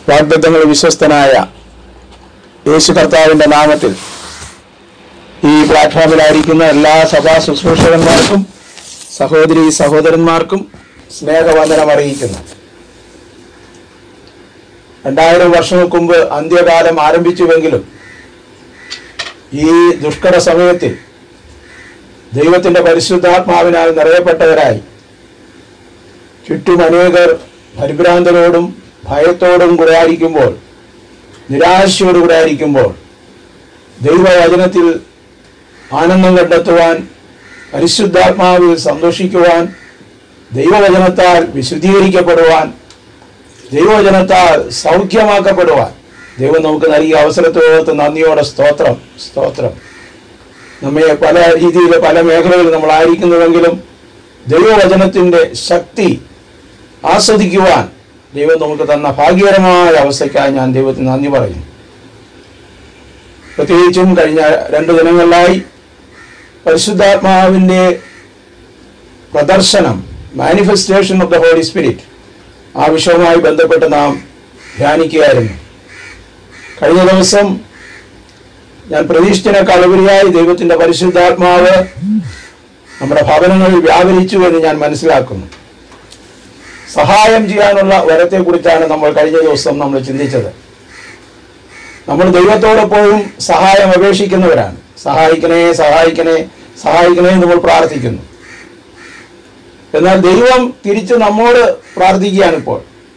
വാഗ്ദത്തങ്ങൾ വിശ്വസ്തനായ യേശു കർത്താവിന്റെ നാമത്തിൽ ഈ പ്ലാറ്റ്ഫോമിലായിരിക്കുന്ന എല്ലാ സഭാ ശുശ്രൂഷകന്മാർക്കും സഹോദരി സഹോദരന്മാർക്കും സ്നേഹവന്ദനം അറിയിക്കുന്നു രണ്ടായിരം വർഷങ്ങൾക്ക് മുമ്പ് അന്ത്യകാലം ആരംഭിച്ചുവെങ്കിലും ഈ ദുഷ്കര സമയത്തിൽ ദൈവത്തിന്റെ പരിശുദ്ധാത്മാവിനാൽ നിറയപ്പെട്ടവരായി ചുറ്റും അനേകർ പരിഭ്രാന്തരോടും ഭയത്തോടും കൂടെ ആയിരിക്കുമ്പോൾ നിരാശയോടുകൂടെ ആയിരിക്കുമ്പോൾ ദൈവവചനത്തിൽ ആനന്ദം കണ്ടെത്തുവാൻ പരിശുദ്ധാത്മാവിൽ സന്തോഷിക്കുവാൻ ദൈവവചനത്താൽ വിശുദ്ധീകരിക്കപ്പെടുവാൻ ദൈവവചനത്താൽ സൗഖ്യമാക്കപ്പെടുവാൻ ദൈവം നമുക്ക് നൽകിയ അവസരത്തോടത്ത് നന്ദിയോടെ സ്തോത്രം സ്തോത്രം നമ്മെ പല രീതിയിൽ പല മേഖലകളിൽ നമ്മൾ ആയിരിക്കുന്നുവെങ്കിലും ദൈവവചനത്തിൻ്റെ ശക്തി ആസ്വദിക്കുവാൻ ദൈവം നമുക്ക് തന്ന ഭാഗ്യകരമായ അവസ്ഥയ്ക്കായി ഞാൻ ദൈവത്തിന് നന്ദി പറയുന്നു പ്രത്യേകിച്ചും കഴിഞ്ഞ രണ്ട് ദിനങ്ങളിലായി പരിശുദ്ധാത്മാവിൻ്റെ പ്രദർശനം manifestation of the holy spirit ആ വിഷയവുമായി ബന്ധപ്പെട്ട് നാം ധ്യാനിക്കുകയായിരുന്നു കഴിഞ്ഞ ദിവസം ഞാൻ പ്രതീക്ഷിച്ചതിനേക്കാൾ ഉപരിയായി ദൈവത്തിൻ്റെ പരിശുദ്ധാത്മാവ് നമ്മുടെ ഭവനങ്ങളിൽ വ്യാപരിച്ചു എന്ന് ഞാൻ മനസ്സിലാക്കുന്നു സഹായം ചെയ്യാനുള്ള വരത്തെക്കുറിച്ചാണ് നമ്മൾ കഴിഞ്ഞ ദിവസം നമ്മൾ ചിന്തിച്ചത് നമ്മൾ ദൈവത്തോടൊപ്പവും സഹായം അപേക്ഷിക്കുന്നവരാണ് സഹായിക്കണേ സഹായിക്കണേ സഹായിക്കണേ എന്ന് നമ്മൾ പ്രാർത്ഥിക്കുന്നു എന്നാൽ ദൈവം തിരിച്ച് നമ്മോട് പ്രാർത്ഥിക്കുകയാണ് ഇപ്പോൾ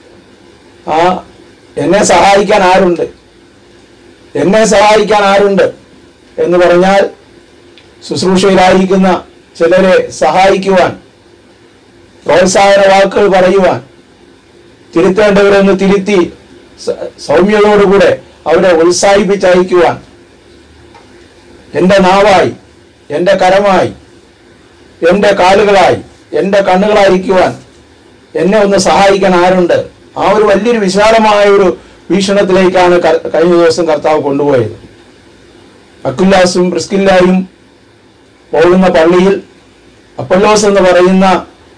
ആ എന്നെ സഹായിക്കാൻ ആരുണ്ട് എന്നെ സഹായിക്കാൻ ആരുണ്ട് എന്ന് പറഞ്ഞാൽ ശുശ്രൂഷയിലായിരിക്കുന്ന ചിലരെ സഹായിക്കുവാൻ പ്രോത്സാഹന വാക്കുകൾ പറയുവാൻ തിരുത്തേണ്ടവരൊന്ന് തിരുത്തി സ- സൗമ്യതയോടുകൂടെ അവരെ ഉത്സാഹിപ്പിച്ചയക്കുവാൻ എൻ്റെ നാവായി എൻ്റെ കരമായി എൻ്റെ കാലുകളായി എൻ്റെ കണ്ണുകളായിരിക്കുവാൻ എന്നെ ഒന്ന് സഹായിക്കാൻ ആരുണ്ട് ആ ഒരു വലിയൊരു വിശാലമായ ഒരു വീക്ഷണത്തിലേക്കാണ് ക- കഴിഞ്ഞ ദിവസം കർത്താവ് കൊണ്ടുപോയത് അക്കുല്ലാസും പ്രിസ്കില്ലായും പോകുന്ന പള്ളിയിൽ അപ്പല്ലോസ് എന്ന് പറയുന്ന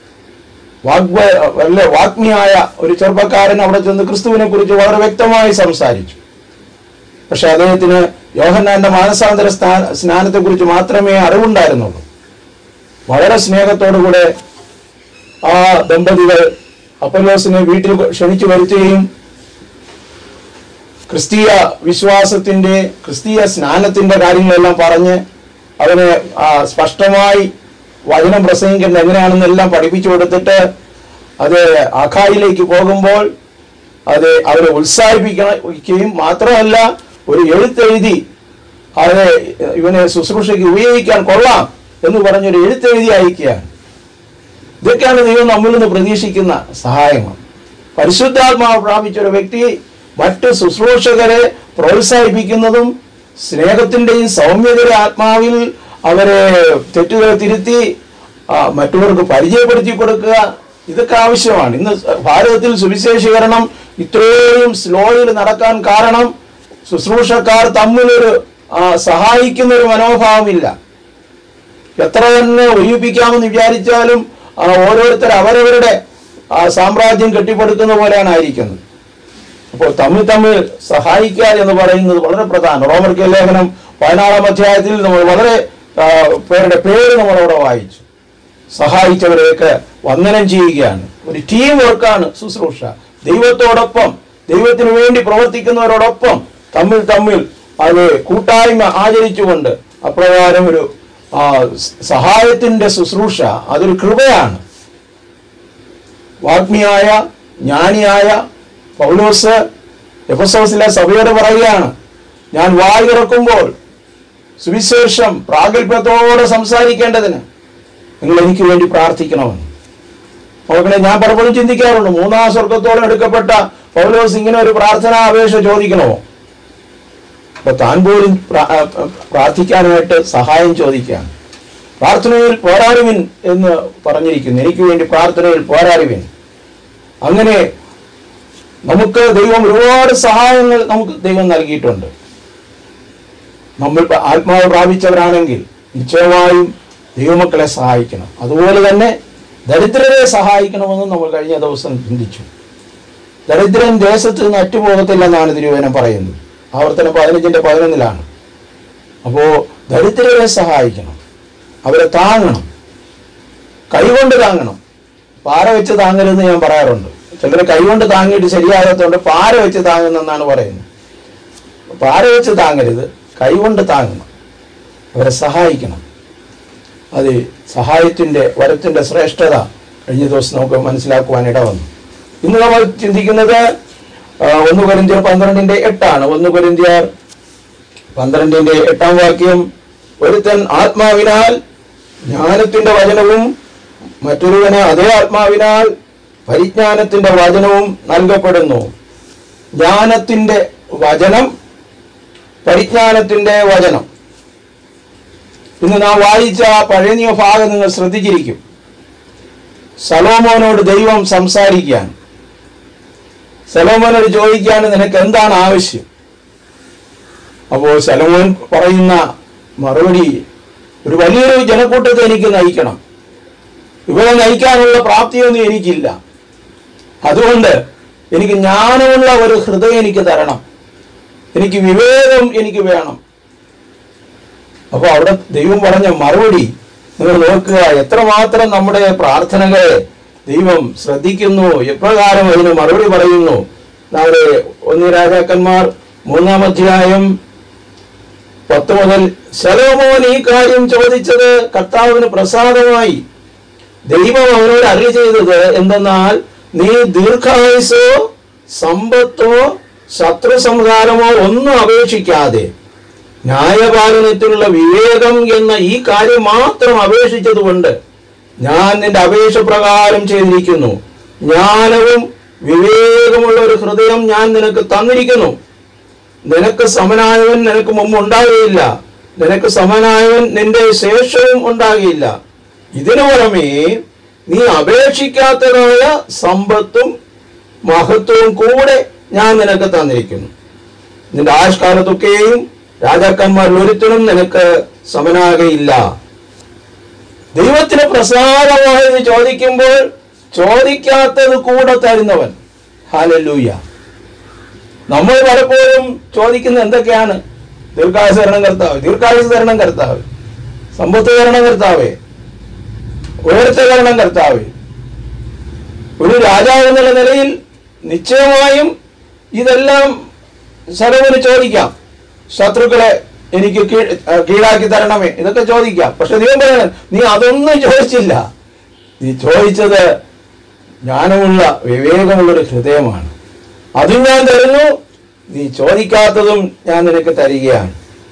വാഗ്വ വല്ല വാഗ്മിയായ ഒരു ചെറുപ്പക്കാരൻ അവിടെ ചെന്ന് ക്രിസ്തുവിനെ കുറിച്ച് വളരെ വ്യക്തമായി സംസാരിച്ചു പക്ഷെ അദ്ദേഹത്തിന് യോഹന്നാന്റെ മാനസാന്തര സ്ഥാ- സ്നാനത്തെക്കുറിച്ച് മാത്രമേ അറിവുണ്ടായിരുന്നുള്ളൂ വളരെ സ്നേഹത്തോടുകൂടെ ആ ദമ്പതികൾ അപ്പല്ലോസിനെ വീട്ടിൽ ക്ഷണിച്ചു വരുത്തുകയും ക്രിസ്തീയ വിശ്വാസത്തിന്റെ ക്രിസ്തീയ സ്നാനത്തിന്റെ കാര്യങ്ങളെല്ലാം പറഞ്ഞ് അവനെ ആ, സ്പഷ്ടമായി വചനം പ്രസംഗിക്കേണ്ടത് എങ്ങനെയാണെന്നെല്ലാം പഠിപ്പിച്ചു കൊടുത്തിട്ട് അത് അഖായിലേക്ക് പോകുമ്പോൾ അത് അവരെ ഉത്സാഹിപ്പിക്കുകയും മാത്രമല്ല ഒരു എഴുത്തെഴുതി അത് ഇവനെ ശുശ്രൂഷയ്ക്ക് ഉപയോഗിക്കാൻ കൊള്ളാം എന്ന് പറഞ്ഞൊരു എഴുത്തെഴുതി അയക്കുകയാണ് ഇതൊക്കെയാണ് ദൈവം നമ്മിൽ നിന്ന് പ്രതീക്ഷിക്കുന്ന സഹായങ്ങൾ പരിശുദ്ധാത്മാവ് പ്രാപിച്ച ഒരു വ്യക്തി മറ്റ് ശുശ്രൂഷകരെ പ്രോത്സാഹിപ്പിക്കുന്നതും സ്നേഹത്തിൻ്റെയും സൗമ്യതയുടെ ആത്മാവിൽ അവരെ തെറ്റുകൾ തിരുത്തി ആ, മറ്റുള്ളവർക്ക് പരിചയപ്പെടുത്തി കൊടുക്കുക ഇതൊക്കെ ആവശ്യമാണ് ഇന്ന് ഭാരതത്തിൽ സുവിശേഷീകരണം ഇത്രയും സ്ലോയിൽ നടക്കാൻ കാരണം ശുശ്രൂഷക്കാർ തമ്മിലൊരു ആ, സഹായിക്കുന്ന ഒരു മനോഭാവമില്ല എത്ര തന്നെ ഒഴിപ്പിക്കാമെന്ന് വിചാരിച്ചാലും ആ, ഓരോരുത്തർ അവരവരുടെ ആ, സാമ്രാജ്യം കെട്ടിപ്പടുക്കുന്ന പോലെയാണ് ആയിരിക്കുന്നത് അപ്പോൾ തമ്മിൽ തമ്മിൽ സഹായിക്കുക എന്ന് പറയുന്നത് വളരെ പ്രധാനം റോമർക്ക് ലേഖനം പതിനാറാം അധ്യായത്തിൽ നമ്മൾ വളരെ ആ, പേരുടെ പേര് നമ്മളവിടെ വായിച്ചു സഹായിച്ചവരെയൊക്കെ വന്ദനം ചെയ്യുകയാണ് ഒരു ടീം വർക്കാണ് ശുശ്രൂഷ ദൈവത്തോടൊപ്പം ദൈവത്തിന് വേണ്ടി പ്രവർത്തിക്കുന്നവരോടൊപ്പം തമ്മിൽ തമ്മിൽ അത് കൂട്ടായ്മ ആചരിച്ചുകൊണ്ട് അപ്രകാരം ഒരു ആ, സ- സഹായത്തിന്റെ ശുശ്രൂഷ അതൊരു കൃപയാണ് വാഗ്മിയായ ജ്ഞാനിയായ പൗലോസ് എഫസോസിലെ സഭയോട് പറയുകയാണ് ഞാൻ വായ് തുറക്കുമ്പോൾ സുവിശേഷം പ്രാഗൽഭ്യത്തോടെ സംസാരിക്കേണ്ടതിന് നിങ്ങൾ എനിക്ക് വേണ്ടി പ്രാർത്ഥിക്കണമെന്ന് നോക്കണേ ഞാൻ പലപ്പോഴും ചിന്തിക്കാറുണ്ട് മൂന്നാം സ്വർഗത്തോളം എടുക്കപ്പെട്ട പൗലോസ് ഇങ്ങനെ ഒരു പ്രാർത്ഥനാ അപേക്ഷ ചോദിക്കണമോ അപ്പൊ താൻ പോലും പ്രാ- ആ, പ്രാർത്ഥിക്കാനായിട്ട് സഹായം ചോദിക്കുകയാണ് പ്രാർത്ഥനയിൽ പോരാടുവിൻ എന്ന് പറഞ്ഞിരിക്കുന്നു എനിക്ക് വേണ്ടി പ്രാർത്ഥനയിൽ പോരാടുവിൻ അങ്ങനെ നമുക്ക് ദൈവം ഒരുപാട് സഹായങ്ങൾ നമുക്ക് ദൈവം നൽകിയിട്ടുണ്ട് നമ്മൾ ഇപ്പൊ ആത്മാവ് പ്രാപിച്ചവരാണെങ്കിൽ നിശ്ചയമായും ദൈവമക്കളെ സഹായിക്കണം അതുപോലെ തന്നെ ദരിദ്രരെ സഹായിക്കണമെന്ന് നമ്മൾ കഴിഞ്ഞ ദിവസം ചിന്തിച്ചു ദരിദ്രൻ ദേശത്ത് നിന്ന് അറ്റുപോകത്തില്ലെന്നാണ് തിരുവചനം പറയുന്നത് ആവർത്തനം പതിനഞ്ചിന്റെ പതിനൊന്നിലാണ് അപ്പോ ദരിദ്രരെ സഹായിക്കണം അവരെ താങ്ങണം കൈകൊണ്ട് താങ്ങണം പാര വെച്ച് താങ്ങരുതെന്ന് ഞാൻ പറയാറുണ്ട് ചിലർ കൈകൊണ്ട് താങ്ങിയിട്ട് ശരിയാകാത്തതുകൊണ്ട് പാര വെച്ച് താങ്ങുന്നെന്നാണ് പറയുന്നത് പാര വെച്ച് താങ്ങരുത് കൈകൊണ്ട് താങ്ങണം അവരെ സഹായിക്കണം അത് സഹായത്തിൻ്റെ വരത്തിൻ്റെ ശ്രേഷ്ഠത കഴിഞ്ഞ ദിവസം നമുക്ക് മനസ്സിലാക്കുവാൻ ഇടവന്നു ഇന്ന് നമ്മൾ ചിന്തിക്കുന്നത് ആ, ഒന്ന് കൊരിന്ത്യർ പന്ത്രണ്ടിന്റെ എട്ടാണ് ഒന്ന് കൊരിന്ത്യർ പന്ത്രണ്ടിന്റെ എട്ടാം വാക്യം ഒരുത്തൻ ആത്മാവിനാൽ ജ്ഞാനത്തിന്റെ വചനവും മറ്റൊരുവന് അതേ ആത്മാവിനാൽ പരിജ്ഞാനത്തിന്റെ വചനവും നൽകപ്പെടുന്നു ജ്ഞാനത്തിന്റെ വചനം പരിജ്ഞാനത്തിന്റെ വചനം ഇന്ന് നാം വായിച്ച ആ പഴയ നിയമ ഭാഗം നിങ്ങൾ ശ്രദ്ധിച്ചിരിക്കും സലോമോനോട് ദൈവം സംസാരിക്കുകയാണ് സലോമോനോട് ചോദിക്കുകയാണ് നിനക്ക് എന്താണ് ആവശ്യം അപ്പോൾ സലോമോൻ പറയുന്ന മറുപടി ഒരു വലിയൊരു ജനക്കൂട്ടത്തെ എനിക്ക് നയിക്കണം ഇവരെ നയിക്കാനുള്ള പ്രാപ്തിയൊന്നും എനിക്കില്ല അതുകൊണ്ട് എനിക്ക് ജ്ഞാനമുള്ള ഒരു ഹൃദയം എനിക്ക് തരണം എനിക്ക് വിവേകം എനിക്ക് വേണം അപ്പോൾ അവിടെ ദൈവം പറഞ്ഞ മറുപടി നിങ്ങൾ നോക്കുക എത്രമാത്രം നമ്മുടെ പ്രാർത്ഥനകളെ ദൈവം ശ്രദ്ധിക്കുന്നു എപ്രകാരം അതിന് മറുപടി പറയുന്നു നമ്മുടെ ഒന്ന് രാജാക്കന്മാർ മൂന്നാം അധ്യായം പത്ത് മുതൽ ശലോമോൻ ഈ കാര്യം ചോദിച്ചത് കർത്താവിന് പ്രസാദമായി ദൈവം അവനോട് അരുളി ചെയ്തത് എന്തെന്നാൽ നീ ദീർഘായുസോ സമ്പത്തോ ശത്രു സംഹാരമോ ഒന്നും അപേക്ഷിക്കാതെ ന്യായപാലനത്തിലുള്ള വിവേകം എന്ന ഈ കാര്യം മാത്രം അപേക്ഷിച്ചതുകൊണ്ട് ഞാൻ നിന്റെ അപേക്ഷ പ്രകാരം ചെയ്തിരിക്കുന്നു ജ്ഞാനവും വിവേകമുള്ള ഒരു ഹൃദയം ഞാൻ നിനക്ക് തന്നിരിക്കുന്നു നിനക്ക് സമനായവൻ നിനക്ക് മുമ്പ് ഉണ്ടാകുകയില്ല നിനക്ക് സമനായവൻ നിന്റെ ശേഷവും ഉണ്ടാകുകയില്ല ഇതിനു പുറമേ നീ അപേക്ഷിക്കാത്തതായ സമ്പത്തും മഹത്വവും കൂടെ ഞാൻ നിനക്ക് തന്നിരിക്കുന്നു നിന്റെ ആയുഷ്കാലത്തൊക്കെയും രാജാക്കന്മാരിൽ ഒരുത്തനും നിനക്ക് സമനാകയില്ല ദൈവത്തിന് പ്രസാദമായത് ചോദിക്കുമ്പോൾ ചോദിക്കാത്തത് കൂടെ തരുന്നവൻ ഹാലല്ലൂയ നമ്മൾ പലപ്പോഴും ചോദിക്കുന്ന എന്തൊക്കെയാണ് ദീർഘായുസ് തരണം കർത്താവ് ദീർഘായുസ് തരണം കർത്താവ് സമ്പത്ത് തരണം കർത്താവേ ഉയർച്ച തരണം കർത്താവേ ഒരു രാജാവ് എന്നുള്ള നിലയിൽ നിശ്ചയമായും ഇതെല്ലാം സലവിന് ചോദിക്കാം ശത്രുക്കളെ എനിക്ക് കീഴ് ആ, കീഴാക്കി തരണമേ ഇതൊക്കെ ചോദിക്കാം പക്ഷെ ദൈവം പറയണം നീ അതൊന്നും ചോദിച്ചില്ല നീ ചോദിച്ചത് ജ്ഞാനമുള്ള വിവേകമുള്ള ഒരു ഹൃദയമാണ് അതും ഞാൻ തരുന്നു നീ ചോദിക്കാത്തതും ഞാൻ നിനക്ക് തരികയാണ്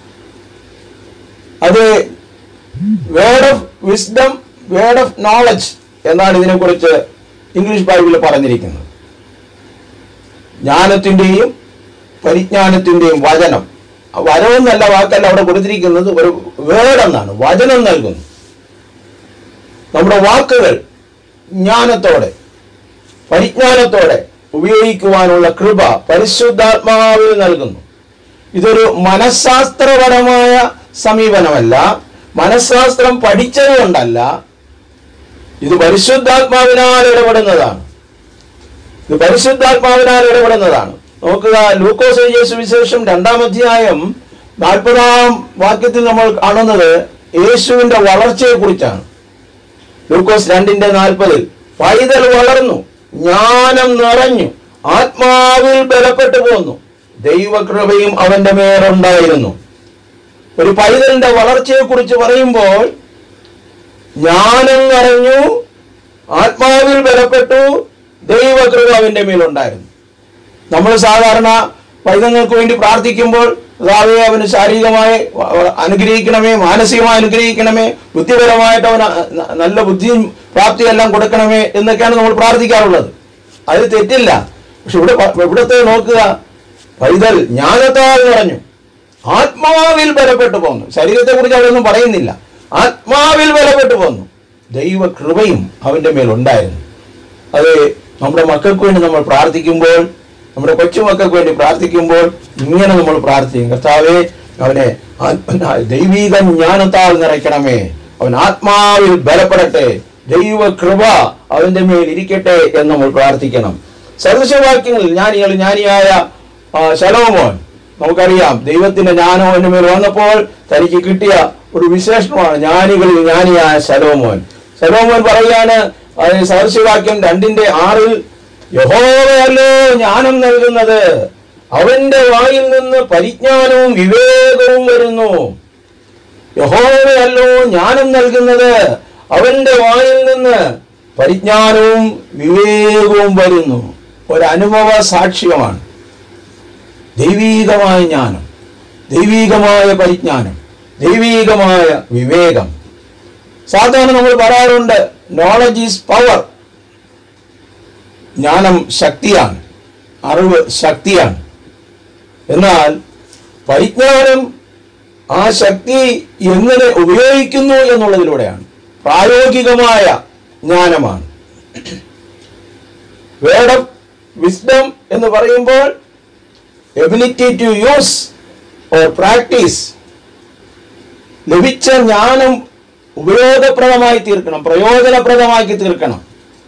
അത് word of wisdom word of knowledge എന്നാണ് ഇതിനെക്കുറിച്ച് ഇംഗ്ലീഷ് ബൈബിളിൽ പറഞ്ഞിരിക്കുന്നത് ജ്ഞാനത്തിൻ്റെയും പരിജ്ഞാനത്തിൻ്റെയും വചനം ആ വരവെന്നല്ല വാക്കല്ല അവിടെ കൊടുത്തിരിക്കുന്നത് ഒരു വേർഡ് എന്നാണ് വചനം നൽകുന്നു നമ്മുടെ വാക്കുകൾ ജ്ഞാനത്തോടെ പരിജ്ഞാനത്തോടെ ഉപയോഗിക്കുവാനുള്ള കൃപ പരിശുദ്ധാത്മാവിൽ നൽകുന്നു ഇതൊരു മനഃശാസ്ത്രപരമായ സമീപനമല്ല മനഃശാസ്ത്രം പഠിച്ചതുകൊണ്ടല്ല ഇത് പരിശുദ്ധാത്മാവിനാൽ ഇടപെടുന്നതാണ് ഇത് പരിശുദ്ധാത്മാവിനാൽ ഇടപെടുന്നതാണ് നോക്കുക ലൂക്കോസ് എഴുതിയ സുവിശേഷം രണ്ടാം അധ്യായം നാൽപ്പതാം വാക്യത്തിൽ നമ്മൾ കാണുന്നത് യേശുവിന്റെ വളർച്ചയെ കുറിച്ചാണ് ലൂക്കോസ് രണ്ടിന്റെ നാൽപ്പതിൽ പൈതൽ വളർന്നു ജ്ഞാനം നിറഞ്ഞു ആത്മാവിൽ ബലപ്പെട്ടു പോന്നു ദൈവകൃപയും അവന്റെ മേലുണ്ടായിരുന്നു ഒരു പൈതലിന്റെ വളർച്ചയെ കുറിച്ച് പറയുമ്പോൾ ജ്ഞാനം നിറഞ്ഞു ആത്മാവിൽ ബലപ്പെട്ടു ദൈവകൃപ അവന്റെ മേലുണ്ടായിരുന്നു നമ്മൾ സാധാരണ പൈതങ്ങൾക്ക് വേണ്ടി പ്രാർത്ഥിക്കുമ്പോൾ കർത്താവേ അവന് ശാരീരികമായി വ- വ- അനുഗ്രഹിക്കണമേ മാനസികമായി അനുഗ്രഹിക്കണമേ ബുദ്ധിപരമായിട്ട് അവന് ന- നല്ല ബുദ്ധിയും പ്രാപ്തിയും എല്ലാം കൊടുക്കണമേ എന്നൊക്കെയാണ് നമ്മൾ പ്രാർത്ഥിക്കാറുള്ളത് അത് തെറ്റില്ല പക്ഷെ ഇവിടെ പ- ഇവിടുത്തെ നോക്കുക പൈതൽ ജ്ഞാനത്താൽ നിറഞ്ഞു ആത്മാവിൽ ബലപ്പെട്ടു പോന്നു ശരീരത്തെക്കുറിച്ച് അവിടെ ഒന്നും പറയുന്നില്ല ആത്മാവിൽ ബലപ്പെട്ടു പോന്നു ദൈവ കൃപയും അവന്റെ മേലുണ്ടായിരുന്നു അത് നമ്മുടെ മക്കൾക്ക് വേണ്ടി നമ്മൾ പ്രാർത്ഥിക്കുമ്പോൾ നമ്മുടെ കൊച്ചുമക്കൾക്ക് വേണ്ടി പ്രാർത്ഥിക്കുമ്പോൾ ഇങ്ങനെ നമ്മൾ പ്രാർത്ഥിക്കും കർത്താവേ അവനെ ആത്മ- ദൈവീക ജ്ഞാനത്താൽ നിറയ്ക്കണമേ അവൻ ആത്മാവിൽ ബലപ്പെടട്ടെ ദൈവ കൃപ അവന്റെ മേൽ ഇരിക്കട്ടെ എന്ന് നമ്മൾ പ്രാർത്ഥിക്കണം സദൃശവാക്യങ്ങളിൽ ജ്ഞാനികൾ ജ്ഞാനിയായ ആ, ശലോമോൻ നമുക്കറിയാം ദൈവത്തിന്റെ ജ്ഞാനം അവന്റെ മേൽ വന്നപ്പോൾ തനിക്ക് കിട്ടിയ ഒരു വിശേഷണമാണ് ജ്ഞാനികളിൽ ജ്ഞാനിയായ ശലോമോൻ ശലോമോൻ പറയാണ് അത് സദൃശവാക്യം രണ്ടിന്റെ ആറിൽ യഹോവയല്ലോ ജ്ഞാനം നൽകുന്നത് അവന്റെ വായിൽ നിന്ന് പരിജ്ഞാനവും വിവേകവും വരുന്നു യഹോവയല്ലോ ജ്ഞാനം നൽകുന്നത് അവന്റെ വായിൽ നിന്ന് പരിജ്ഞാനവും വിവേകവും വരുന്നു ഒരനുഭവ സാക്ഷ്യമാണ് ദൈവീകമായ ജ്ഞാനം ദൈവീകമായ പരിജ്ഞാനം ദൈവീകമായ വിവേകം സാധാരണ നമ്മൾ പറയാറുണ്ട് നോളജ് ഈസ് പവർ ജ്ഞാനം ശക്തിയാണ് അറിവ് ശക്തിയാണ് എന്നാൽ പരിജ്ഞാനം ആ ശക്തി എങ്ങനെ ഉപയോഗിക്കുന്നു എന്നുള്ളതിലൂടെയാണ് പ്രായോഗികമായ ജ്ഞാനമാണ് വേർഡ് ഓഫ് വിസ്ഡം എന്ന് പറയുമ്പോൾ ability to use or practice ലഭിച്ച ജ്ഞാനം ഉപയോഗപ്രദമായി തീർക്കണം പ്രയോജനപ്രദമാക്കി തീർക്കണം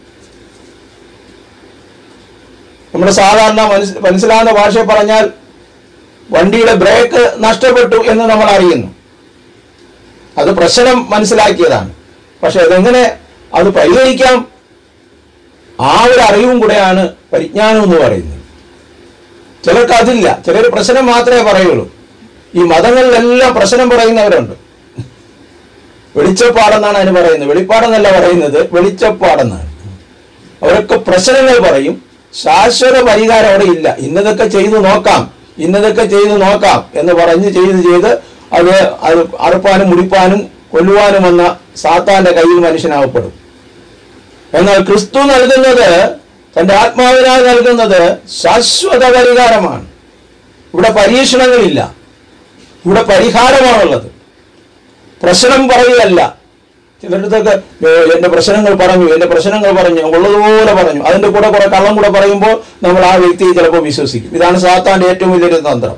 നമ്മുടെ സാധാരണ മനസ് മനസ്സിലാവുന്ന ഭാഷയിൽ പറഞ്ഞാൽ വണ്ടിയുടെ ബ്രേക്ക് നഷ്ടപ്പെട്ടു എന്ന് നമ്മൾ അറിയുന്നു അത് പ്രശ്നം മനസ്സിലാക്കിയതാണ് പക്ഷെ അതെങ്ങനെ അത് പരിഹരിക്കാം ആ ഒരു അറിവും കൂടെയാണ് പരിജ്ഞാനം എന്ന് പറയുന്നത് ചിലർക്ക് അതില്ല ചിലർ പ്രശ്നം മാത്രമേ പറയുള്ളൂ ഈ മതങ്ങളിലെല്ലാം പ്രശ്നം പറയുന്നവരുണ്ട് വെളിച്ചപ്പാടെന്നാണ് അതിന് പറയുന്നത് വെളിപ്പാടെന്നല്ല പറയുന്നത് വെളിച്ചപ്പാടെന്നാണ് അവരൊക്കെ പ്രശ്നങ്ങൾ പറയും ശാശ്വത പരിഹാരം അവിടെ ഇല്ല ഇന്നതൊക്കെ ചെയ്തു നോക്കാം ഇന്നതൊക്കെ ചെയ്തു നോക്കാം എന്ന് പറഞ്ഞ് ചെയ്ത് ചെയ്ത് അത് അത് അറുപ്പാനും മുടിപ്പാനും കൊല്ലുവാനും എന്ന സാത്താന്റെ കയ്യിൽ മനുഷ്യനാവപ്പെടും എന്നാൽ ക്രിസ്തു നൽകുന്നത് തന്റെ ആത്മാവിനാൽ നൽകുന്നത് ശാശ്വത പരിഹാരമാണ് ഇവിടെ പരീക്ഷണങ്ങളില്ല ഇവിടെ പരിഹാരമാണുള്ളത് പ്രശ്നം പറയുകയല്ല ചിലരുത്തൊക്കെ "ഏ, എന്റെ പ്രശ്നങ്ങൾ പറഞ്ഞു എന്റെ പ്രശ്നങ്ങൾ പറഞ്ഞു ഉള്ളതുപോലെ പറഞ്ഞു അതിന്റെ കൂടെ കുറെ കള്ളം കൂടെ പറയുമ്പോൾ നമ്മൾ ആ വ്യക്തിയെ ചിലപ്പോൾ വിശ്വസിക്കും ഇതാണ് സാത്താന്റെ ഏറ്റവും വലിയൊരു തന്ത്രം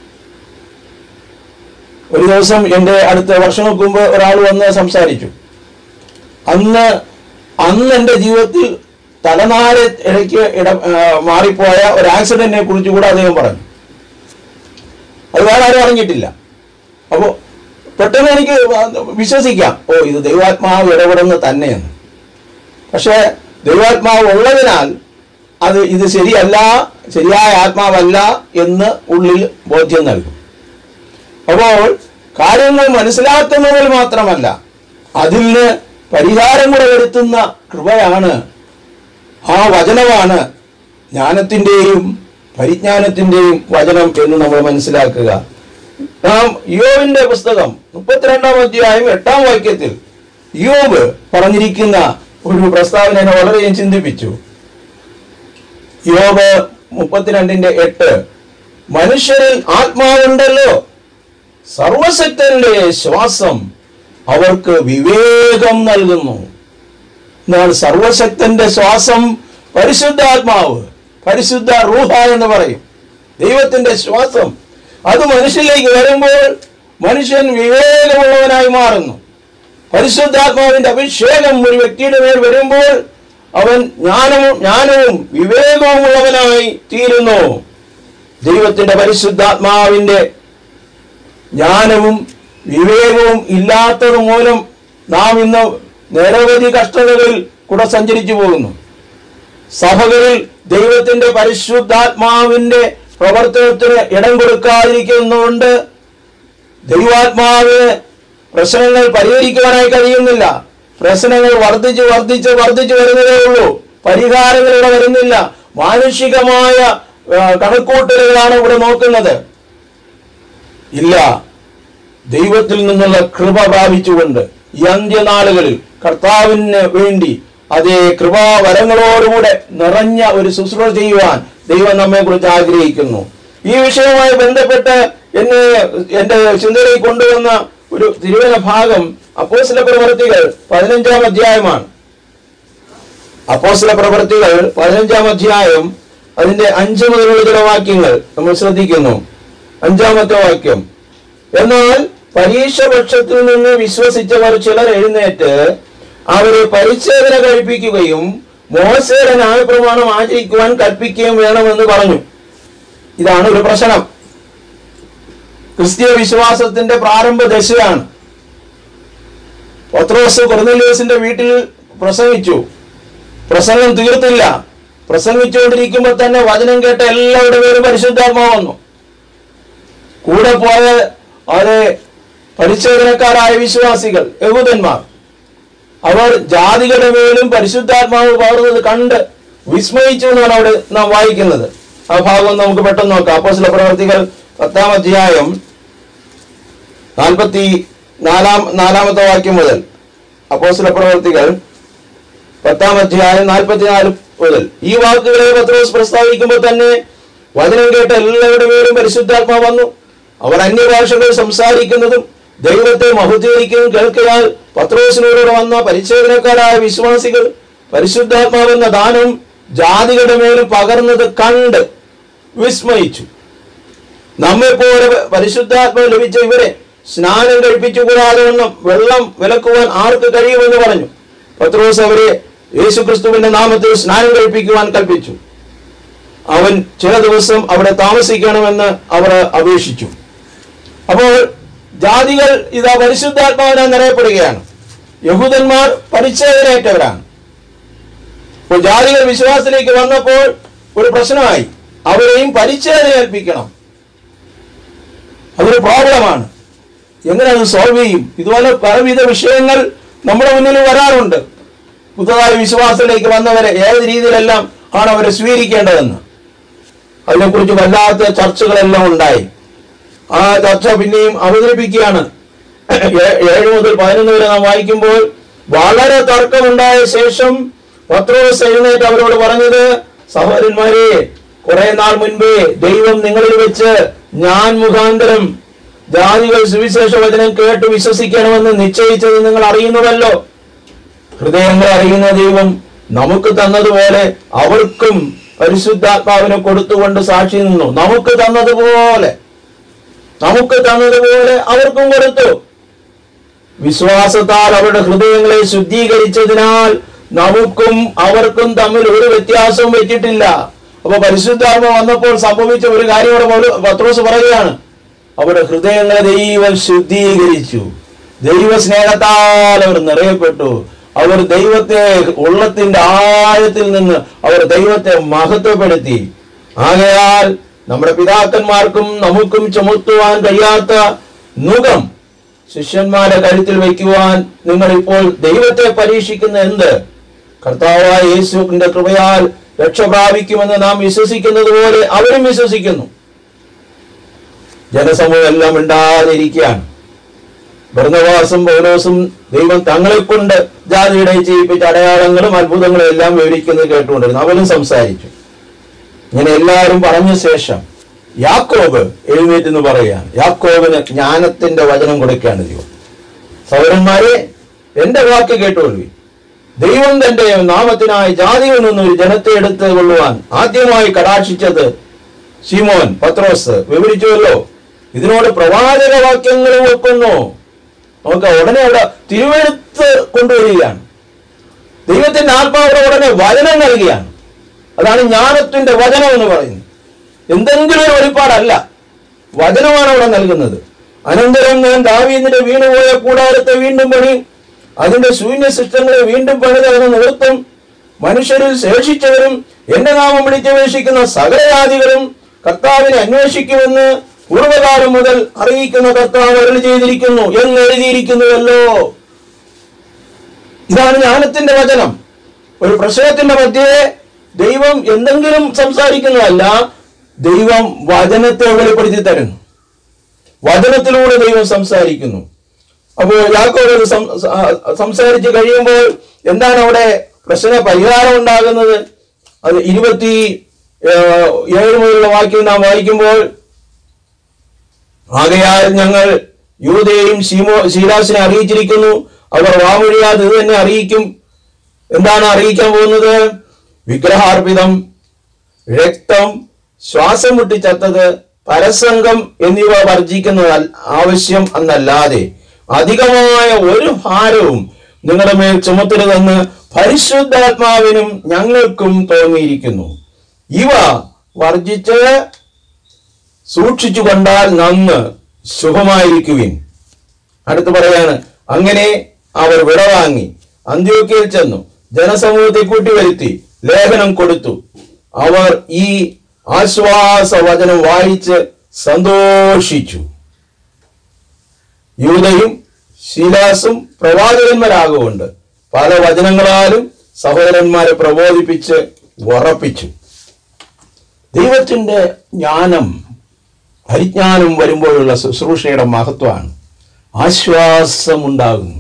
ഒരു ദിവസം എൻ്റെ അടുത്ത വർഷങ്ങൾക്ക് മുമ്പ് ഒരാൾ വന്ന് സംസാരിച്ചു അന്ന് അന്ന് എൻ്റെ ജീവിതത്തിൽ തലനാര് ഇടയ്ക്ക് ഇട ആ, മാറിപ്പോയ ഒരു ആക്സിഡന്റിനെ കുറിച്ച് കൂടെ അദ്ദേഹം പറഞ്ഞു അത് വേറെ ആരും അറിഞ്ഞിട്ടില്ല അപ്പോൾ പെട്ടെന്ന് എനിക്ക് വിശ്വസിക്കാം ഓ ഇത് ദൈവാത്മാവ് ഇടപെടുന്ന തന്നെയെന്ന് പക്ഷേ ദൈവാത്മാവ് ഉള്ളതിനാൽ അത് ഇത് ശരിയല്ല ശരിയായ ആത്മാവല്ല എന്ന് ഉള്ളിൽ ബോധ്യം നൽകും അപ്പോൾ കാര്യങ്ങൾ മനസ്സിലാക്കുന്നതിൽ മാത്രമല്ല അതിന് പരിഹാരം കൂടെ വരുത്തുന്ന കൃപയാണ് ആ വചനമാണ് ജ്ഞാനത്തിൻ്റെയും പരിജ്ഞാനത്തിൻ്റെയും വചനം എന്ന് നമ്മൾ മനസ്സിലാക്കുക നാം യോവിന്റെ പുസ്തകം മുപ്പത്തിരണ്ടാം അധ്യായം എട്ടാം വാക്യത്തിൽ യോബ് പറഞ്ഞിരിക്കുന്ന ഒരു പ്രസ്താവന എന്നെ വളരെ ചിന്തിപ്പിച്ചു യോബ് മുപ്പത്തിരണ്ടിന്റെ എട്ട് മനുഷ്യരിൽ ആത്മാവുണ്ടല്ലോ സർവശക്തന്റെ ശ്വാസം അവർക്ക് വിവേകം നൽകുന്നു എന്നാൽ സർവശക്തന്റെ ശ്വാസം പരിശുദ്ധാത്മാവ് പരിശുദ്ധ റൂഹ എന്ന് പറയും ദൈവത്തിന്റെ ശ്വാസം അത് മനുഷ്യനിലേക്ക് വരുമ്പോൾ മനുഷ്യൻ വിവേകമുള്ളവനായി മാറുന്നു പരിശുദ്ധാത്മാവിന്റെ അഭിഷേകം ഒരു വ്യക്തിയുടെ മേൽ വരുമ്പോൾ അവൻ ജ്ഞാനവും ജ്ഞാനവും വിവേകവും ഉള്ളവനായി തീരുന്നു ദൈവത്തിന്റെ പരിശുദ്ധാത്മാവിന്റെ ജ്ഞാനവും വിവേകവും ഇല്ലാത്തത് മൂലം നാം ഇന്ന് നിരവധി കഷ്ടതകളിൽ കൂടെ സഞ്ചരിച്ചു പോകുന്നു സഭകളിൽ ദൈവത്തിന്റെ പരിശുദ്ധാത്മാവിന്റെ പ്രവർത്തനത്തിന് ഇടം കൊടുക്കാതിരിക്കുന്നതുകൊണ്ട് ദൈവാത്മാവിന് പ്രശ്നങ്ങൾ പരിഹരിക്കുവാനായി കഴിയുന്നില്ല പ്രശ്നങ്ങൾ വർദ്ധിച്ച് വർദ്ധിച്ച് വർദ്ധിച്ചു വരുന്നതേ ഉള്ളൂ പരിഹാരങ്ങൾ ഇവിടെ വരുന്നില്ല മാനുഷികമായ ആ, കണക്കൂട്ടലുകളാണ് ഇവിടെ നോക്കുന്നത് ഇല്ല ദൈവത്തിൽ നിന്നുള്ള കൃപ പ്രാപിച്ചുകൊണ്ട് ഈ അന്ത്യനാളുകളിൽ കർത്താവിന് വേണ്ടി അതേ കൃപാവരങ്ങളോടുകൂടെ നിറഞ്ഞ ഒരു ശുശ്രൂഷ ചെയ്യുവാൻ ദൈവം നമ്മെ കുറിച്ച് ആഗ്രഹിക്കുന്നു ഈ വിഷയവുമായി ബന്ധപ്പെട്ട് എന്നെ എന്റെ ചിന്തയിൽ കൊണ്ടുവന്ന ഒരു തിരുവന ഭാഗം അപ്പോസ്ല പ്രവർത്തികൾ പതിനഞ്ചാം അധ്യായമാണ് അപ്പോസ്ല പ്രവർത്തികൾ പതിനഞ്ചാം അധ്യായം അതിന്റെ അഞ്ച് മുതലുള്ള ചില വാക്യങ്ങൾ നമ്മൾ ശ്രദ്ധിക്കുന്നു അഞ്ചാമത്തെ വാക്യം എന്നാൽ പരീക്ഷ പക്ഷത്തിൽ നിന്ന് വിശ്വസിച്ചവർ ചിലർ എഴുന്നേറ്റ് അവരെ പരിച്ഛേദന കഴിപ്പിക്കുകയും മോശയുടെ ന്യായപ്രമാണം ആചരിക്കുവാൻ കൽപ്പിക്കുകയും വേണമെന്ന് പറഞ്ഞു ഇതാണ് ഒരു പ്രശ്നം ക്രിസ്തീയ വിശ്വാസത്തിന്റെ പ്രാരംഭ ദശയാണ് പത്രോസ് കൊർന്നലിയോസിന്റെ വീട്ടിൽ പ്രസംഗിച്ചു പ്രസംഗം തീർത്തില്ല പ്രസംഗിച്ചുകൊണ്ടിരിക്കുമ്പോൾ തന്നെ വചനം കേട്ട എല്ലാവരുടെ പേരും പരിശുദ്ധാത്മാവ് വന്നു കൂടെ പോയ അത് പരിശോധനക്കാരായ വിശ്വാസികൾ യഹൂദന്മാർ അവർ ജാതികളുടെ മേലും പരിശുദ്ധാത്മാവ് പകർന്നത് കണ്ട് വിസ്മയിച്ചു എന്നാണ് അവിടെ നാം വായിക്കുന്നത് ആ ഭാഗം നമുക്ക് പെട്ടെന്ന് നോക്കാം അപ്പോസ്തല പ്രവർത്തികൾ പത്താം അധ്യായം നാൽപ്പത്തി നാലാം നാലാമത്തെ വാക്യം മുതൽ അപ്പോസ്തല പ്രവർത്തികൾ പത്താം അധ്യായം നാൽപ്പത്തിനാല് മുതൽ ഈ വാക്കുകളെ പത്രോസ് പ്രസ്താവിക്കുമ്പോൾ തന്നെ വചനം കേട്ട എല്ലാവരുടെ പേരും പരിശുദ്ധാത്മാ വന്നു അവർ അന്യഭാഷകൾ സംസാരിക്കുന്നതും ദൈവത്തെ മഹുദ്ധീകരിക്കുകയും കേൾക്കയാൽ പത്രോസിനോട് വന്ന പരിച്ഛേദനക്കാരായ വിശ്വാസികൾ പരിശുദ്ധാത്മാവെന്ന ദാനം ജാതികളുടെ മേലും പകർന്നത് കണ്ട് വിസ്മയിച്ചു നമ്മെ പോലെ പരിശുദ്ധാത്മാവ് ലഭിച്ച ഇവരെ സ്നാനം കഴിപ്പിച്ചു കൂടാതെ വണ്ണം വെള്ളം വിലക്കുവാൻ ആർക്ക് കഴിയുമെന്ന് പറഞ്ഞു പത്രോസ് അവരെ യേശുക്രിസ്തുവിന്റെ നാമത്തിൽ സ്നാനം കഴിപ്പിക്കുവാൻ കൽപ്പിച്ചു അവൻ ചില ദിവസം അവിടെ താമസിക്കണമെന്ന് അവർ അപേക്ഷിച്ചു അപ്പോൾ ജാതികൾ ഇതാ പരിശുദ്ധാത്മാവിനാൽ നിറയപ്പെടുകയാണ് യഹൂദന്മാർ പരിച്ഛേദനയേറ്റവരാണ് അപ്പോൾ ജാതികൾ വിശ്വാസത്തിലേക്ക് വന്നപ്പോൾ ഒരു പ്രശ്നമായി അവരെയും പരിച്ഛേദന ഏൽപ്പിക്കണം അതൊരു പ്രോബ്ലമാണ് എങ്ങനെ അത് സോൾവ് ചെയ്യും ഇതുപോലെ പലവിധ വിഷയങ്ങൾ നമ്മുടെ മുന്നിൽ വരാറുണ്ട് പുതുതായി വിശ്വാസത്തിലേക്ക് വന്നവരെ ഏത് രീതിയിലെല്ലാം ആണ് അവരെ സ്വീകരിക്കേണ്ടതെന്ന് അതിനെക്കുറിച്ച് വല്ലാത്ത ചർച്ചകളെല്ലാം ഉണ്ടായി ആ ചർച്ച പിന്നെയും അവതരിപ്പിക്കുകയാണ് ഏ- ഏഴ് മുതൽ പതിനൊന്ന് വരെ നാം വായിക്കുമ്പോൾ വളരെ തർക്കമുണ്ടായ ശേഷം പത്രോസ് എഴുന്നേറ്റ് അവരോട് പറഞ്ഞത് സഹോദരന്മാരെ കുറെ നാൾ മുൻപേ ദൈവം നിങ്ങളിൽ വെച്ച് ഞാൻ മുഖാന്തരം ജാതികൾ സുവിശേഷ വചനം കേട്ട് വിശ്വസിക്കണമെന്ന് നിശ്ചയിച്ചത് നിങ്ങൾ അറിയുന്നുവല്ലോ ഹൃദയങ്ങളെ അറിയുന്ന ദൈവം നമുക്ക് തന്നതുപോലെ അവർക്കും പരിശുദ്ധാത്മാവിനെ കൊടുത്തുകൊണ്ട് സാക്ഷി നിന്നു നമുക്ക് തന്നതുപോലെ നമുക്ക് തന്നതുപോലെ അവർക്കും കൊടുത്തു വിശ്വാസത്താൽ അവരുടെ ഹൃദയങ്ങളെ ശുദ്ധീകരിച്ചതിനാൽ നമുക്കും അവർക്കും തമ്മിൽ ഒരു വ്യത്യാസവും വെച്ചിട്ടില്ല അപ്പൊ പരിശുദ്ധാത്മ വന്നപ്പോൾ സംഭവിച്ച ഒരു കാര്യം ഇവിടെ പൗല- പത്രോസ് പറയുകയാണ് അവരുടെ ഹൃദയങ്ങളെ ദൈവം ശുദ്ധീകരിച്ചു ദൈവ സ്നേഹത്താൽ അവർ നിറയപ്പെട്ടു അവർ ദൈവത്തെ ഉള്ളത്തിന്റെ ആഴത്തിൽ നിന്ന് അവർ ദൈവത്തെ മഹത്വപ്പെടുത്തി ആകയാൽ നമ്മുടെ പിതാക്കന്മാർക്കും നമുക്കും ചുമത്തുവാൻ കഴിയാത്ത നുകം ശിഷ്യന്മാരെ കഴുത്തിൽ വയ്ക്കുവാൻ നിങ്ങൾ ഇപ്പോൾ ദൈവത്തെ പരീക്ഷിക്കുന്ന എന്ത് കർത്താവായ യേശുവിന്റെ കൃപയാൽ രക്ഷ പ്രാപിക്കുമെന്ന് നാം വിശ്വസിക്കുന്നത് പോലെ അവരും വിശ്വസിക്കുന്നു ജനസമൂഹം എല്ലാം മിണ്ടാതിരിക്കുകയാണ് ഭരണവാസം പൗലോസും ദൈവം തങ്ങളെ കൊണ്ട് ജാതിയുടെ ചെയ്യിപ്പിച്ച അടയാളങ്ങളും അത്ഭുതങ്ങളും എല്ലാം വിവരിക്കുന്നത് കേട്ടുകൊണ്ടിരുന്നു അവനും സംസാരിച്ചു ഇങ്ങനെ എല്ലാവരും പറഞ്ഞ ശേഷം യാക്കോബ് എഴുന്നേറ്റ് എന്ന് പറയുകയാണ് യാക്കോബിന് ജ്ഞാനത്തിന്റെ വചനം കൊടുക്കുകയാണ് ദൈവം സൗരന്മാരെ എന്റെ വാക്ക് കേട്ടോളൂ ദൈവം തന്റെ നാമത്തിനായി ജാതിയിൽ നിന്ന് ഒരു ജനത്തെ എടുത്ത് കൊള്ളുവാൻ ആദ്യമായി കടാക്ഷിച്ചത് ശിമോൻ പത്രോസ് വിവരിച്ചുവല്ലോ ഇതിനോട് പ്രവാചക വാക്യങ്ങളും ഒക്കുന്നു നമുക്ക് ഉടനെ അവിടെ തിരുവെഴുത്ത് കൊണ്ടുവരികയാണ് ദൈവത്തിന്റെ ആത്മാവിടെ ഉടനെ വചനം നൽകുകയാണ് അതാണ് ജ്ഞാനത്തിന്റെ വചനം എന്ന് പറയുന്നത് എന്തെങ്കിലും ഒരു വെളിപ്പാടല്ല വചനമാണ് അവിടെ നൽകുന്നത് അനന്തരം ഞാൻ ദാവീദിന്റെ വീണുപോയ കൂടാരത്തെ വീണ്ടും പണി അതിന്റെ ശൂന്യ സിസ്റ്റങ്ങളെ വീണ്ടും പണിത് അതിന് നിർത്തും മനുഷ്യരിൽ ശേഷിച്ചവരും എന്റെ നാമം വിളിച്ചപേക്ഷിക്കുന്ന സകല ജാതികളും കർത്താവിനെ അന്വേഷിക്കുമെന്ന് പൂർവ്വകാലം മുതൽ അറിയിക്കുന്ന കർത്താവ് അരുളി ചെയ്തിരിക്കുന്നു എന്ന് എഴുതിയിരിക്കുന്നുവല്ലോ ഇതാണ് ജ്ഞാനത്തിന്റെ വചനം ഒരു പ്രശ്നത്തിന്റെ മധ്യേ ദൈവം എന്തെങ്കിലും സംസാരിക്കുന്നതല്ല ദൈവം വചനത്തെ വെളിപ്പെടുത്തി തരുന്നു വചനത്തിലൂടെ ദൈവം സംസാരിക്കുന്നു അപ്പോൾ യാക്കോബ് ഇത് സം- ആ, സംസാരിച്ച് കഴിയുമ്പോൾ എന്താണ് അവിടെ പ്രശ്ന പരിഹാരം ഉണ്ടാകുന്നത് അത് ഇരുപത്തി ഏഹ്, ഏഴ് മുതലുള്ള വാക്യം നാം വായിക്കുമ്പോൾ ആകയാൽ ഞങ്ങൾ യൂതയെയും ശീമോ ശീലാസിനെ അറിയിച്ചിരിക്കുന്നു അവർ വാമൊഴിയാതെ ഇത് തന്നെ അറിയിക്കും എന്താണ് അറിയിക്കാൻ പോകുന്നത് വിഗ്രഹാർപ്പിതം രക്തം ശ്വാസം മുട്ടിച്ചത്തത് പരസംഗം എന്നിവ വർജിക്കുന്നത് അൽ- ആവശ്യം എന്നല്ലാതെ അധികമായ ഒരു ഭാരവും നിങ്ങളുടെ മേൽ ചുമത്തരുതെന്ന് പരിശുദ്ധാത്മാവിനും ഞങ്ങൾക്കും തോന്നിയിരിക്കുന്നു ഇവ വർജിച്ച് സൂക്ഷിച്ചു കൊണ്ടാൽ നന്ന് ശുഭമായിരിക്കുവിൻ അടുത്ത് പറയാണ് അങ്ങനെ അവർ വിടവാങ്ങി അന്ത്യോക്കയിൽ ചെന്നു ജനസമൂഹത്തെ കൂട്ടിവരുത്തി ലേഖനം കൊടുത്തു അവർ ഈ ആശ്വാസ വചനം വായിച്ച് സന്തോഷിച്ചു യൂതയും ശീലാസും പ്രവാചകന്മാരാകൊണ്ട് പല വചനങ്ങളാലും സഹോദരന്മാരെ പ്രബോധിപ്പിച്ച് ഉറപ്പിച്ചു ദൈവത്തിന്റെ ജ്ഞാനം പരിജ്ഞാനം വരുമ്പോഴുള്ള ശുശ്രൂഷയുടെ മഹത്വമാണ് ആശ്വാസമുണ്ടാകുന്നു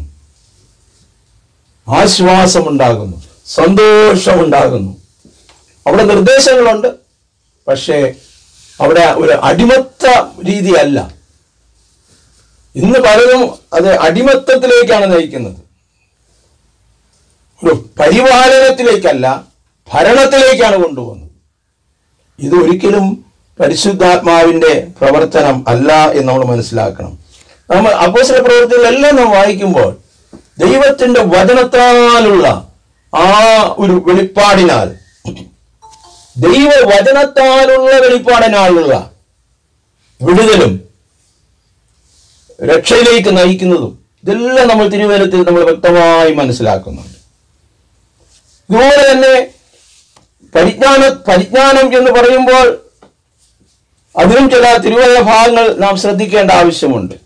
ആശ്വാസമുണ്ടാകുന്നു സന്തോഷമുണ്ടാകുന്നു അവിടെ നിർദ്ദേശങ്ങളുണ്ട് പക്ഷേ അവിടെ ഒരു അടിമത്ത രീതിയല്ല ഇന്ന് പലരും അത് അടിമത്തത്തിലേക്കാണ് നയിക്കുന്നത് ഒരു പരിപാലനത്തിലേക്കല്ല ഭരണത്തിലേക്കാണ് കൊണ്ടുപോകുന്നത് ഇത് ഒരിക്കലും പരിശുദ്ധാത്മാവിന്റെ പ്രവർത്തനം അല്ല എന്ന് നമ്മൾ മനസ്സിലാക്കണം നമ്മൾ അപ്പോസല പ്രവർത്തികളെല്ലാം നാം വായിക്കുമ്പോൾ ദൈവത്തിന്റെ വചനത്താലുള്ള ആ ഒരു വെളിപ്പാടിനാൽ ദൈവ വചനത്താലുള്ള വെളിപ്പാടിനാലുള്ള വിടുതലും രക്ഷയിലേക്ക് നയിക്കുന്നതും ഇതെല്ലാം നമ്മൾ തിരുവനന്തപുരത്തിൽ നമ്മൾ വ്യക്തമായി മനസ്സിലാക്കുന്നുണ്ട് ഇതുപോലെ തന്നെ പരിജ്ഞാന പരിജ്ഞാനം എന്ന് പറയുമ്പോൾ അതിനും ചില തിരുവല്ല ഭാഗങ്ങൾ നാം ശ്രദ്ധിക്കേണ്ട ആവശ്യമുണ്ട്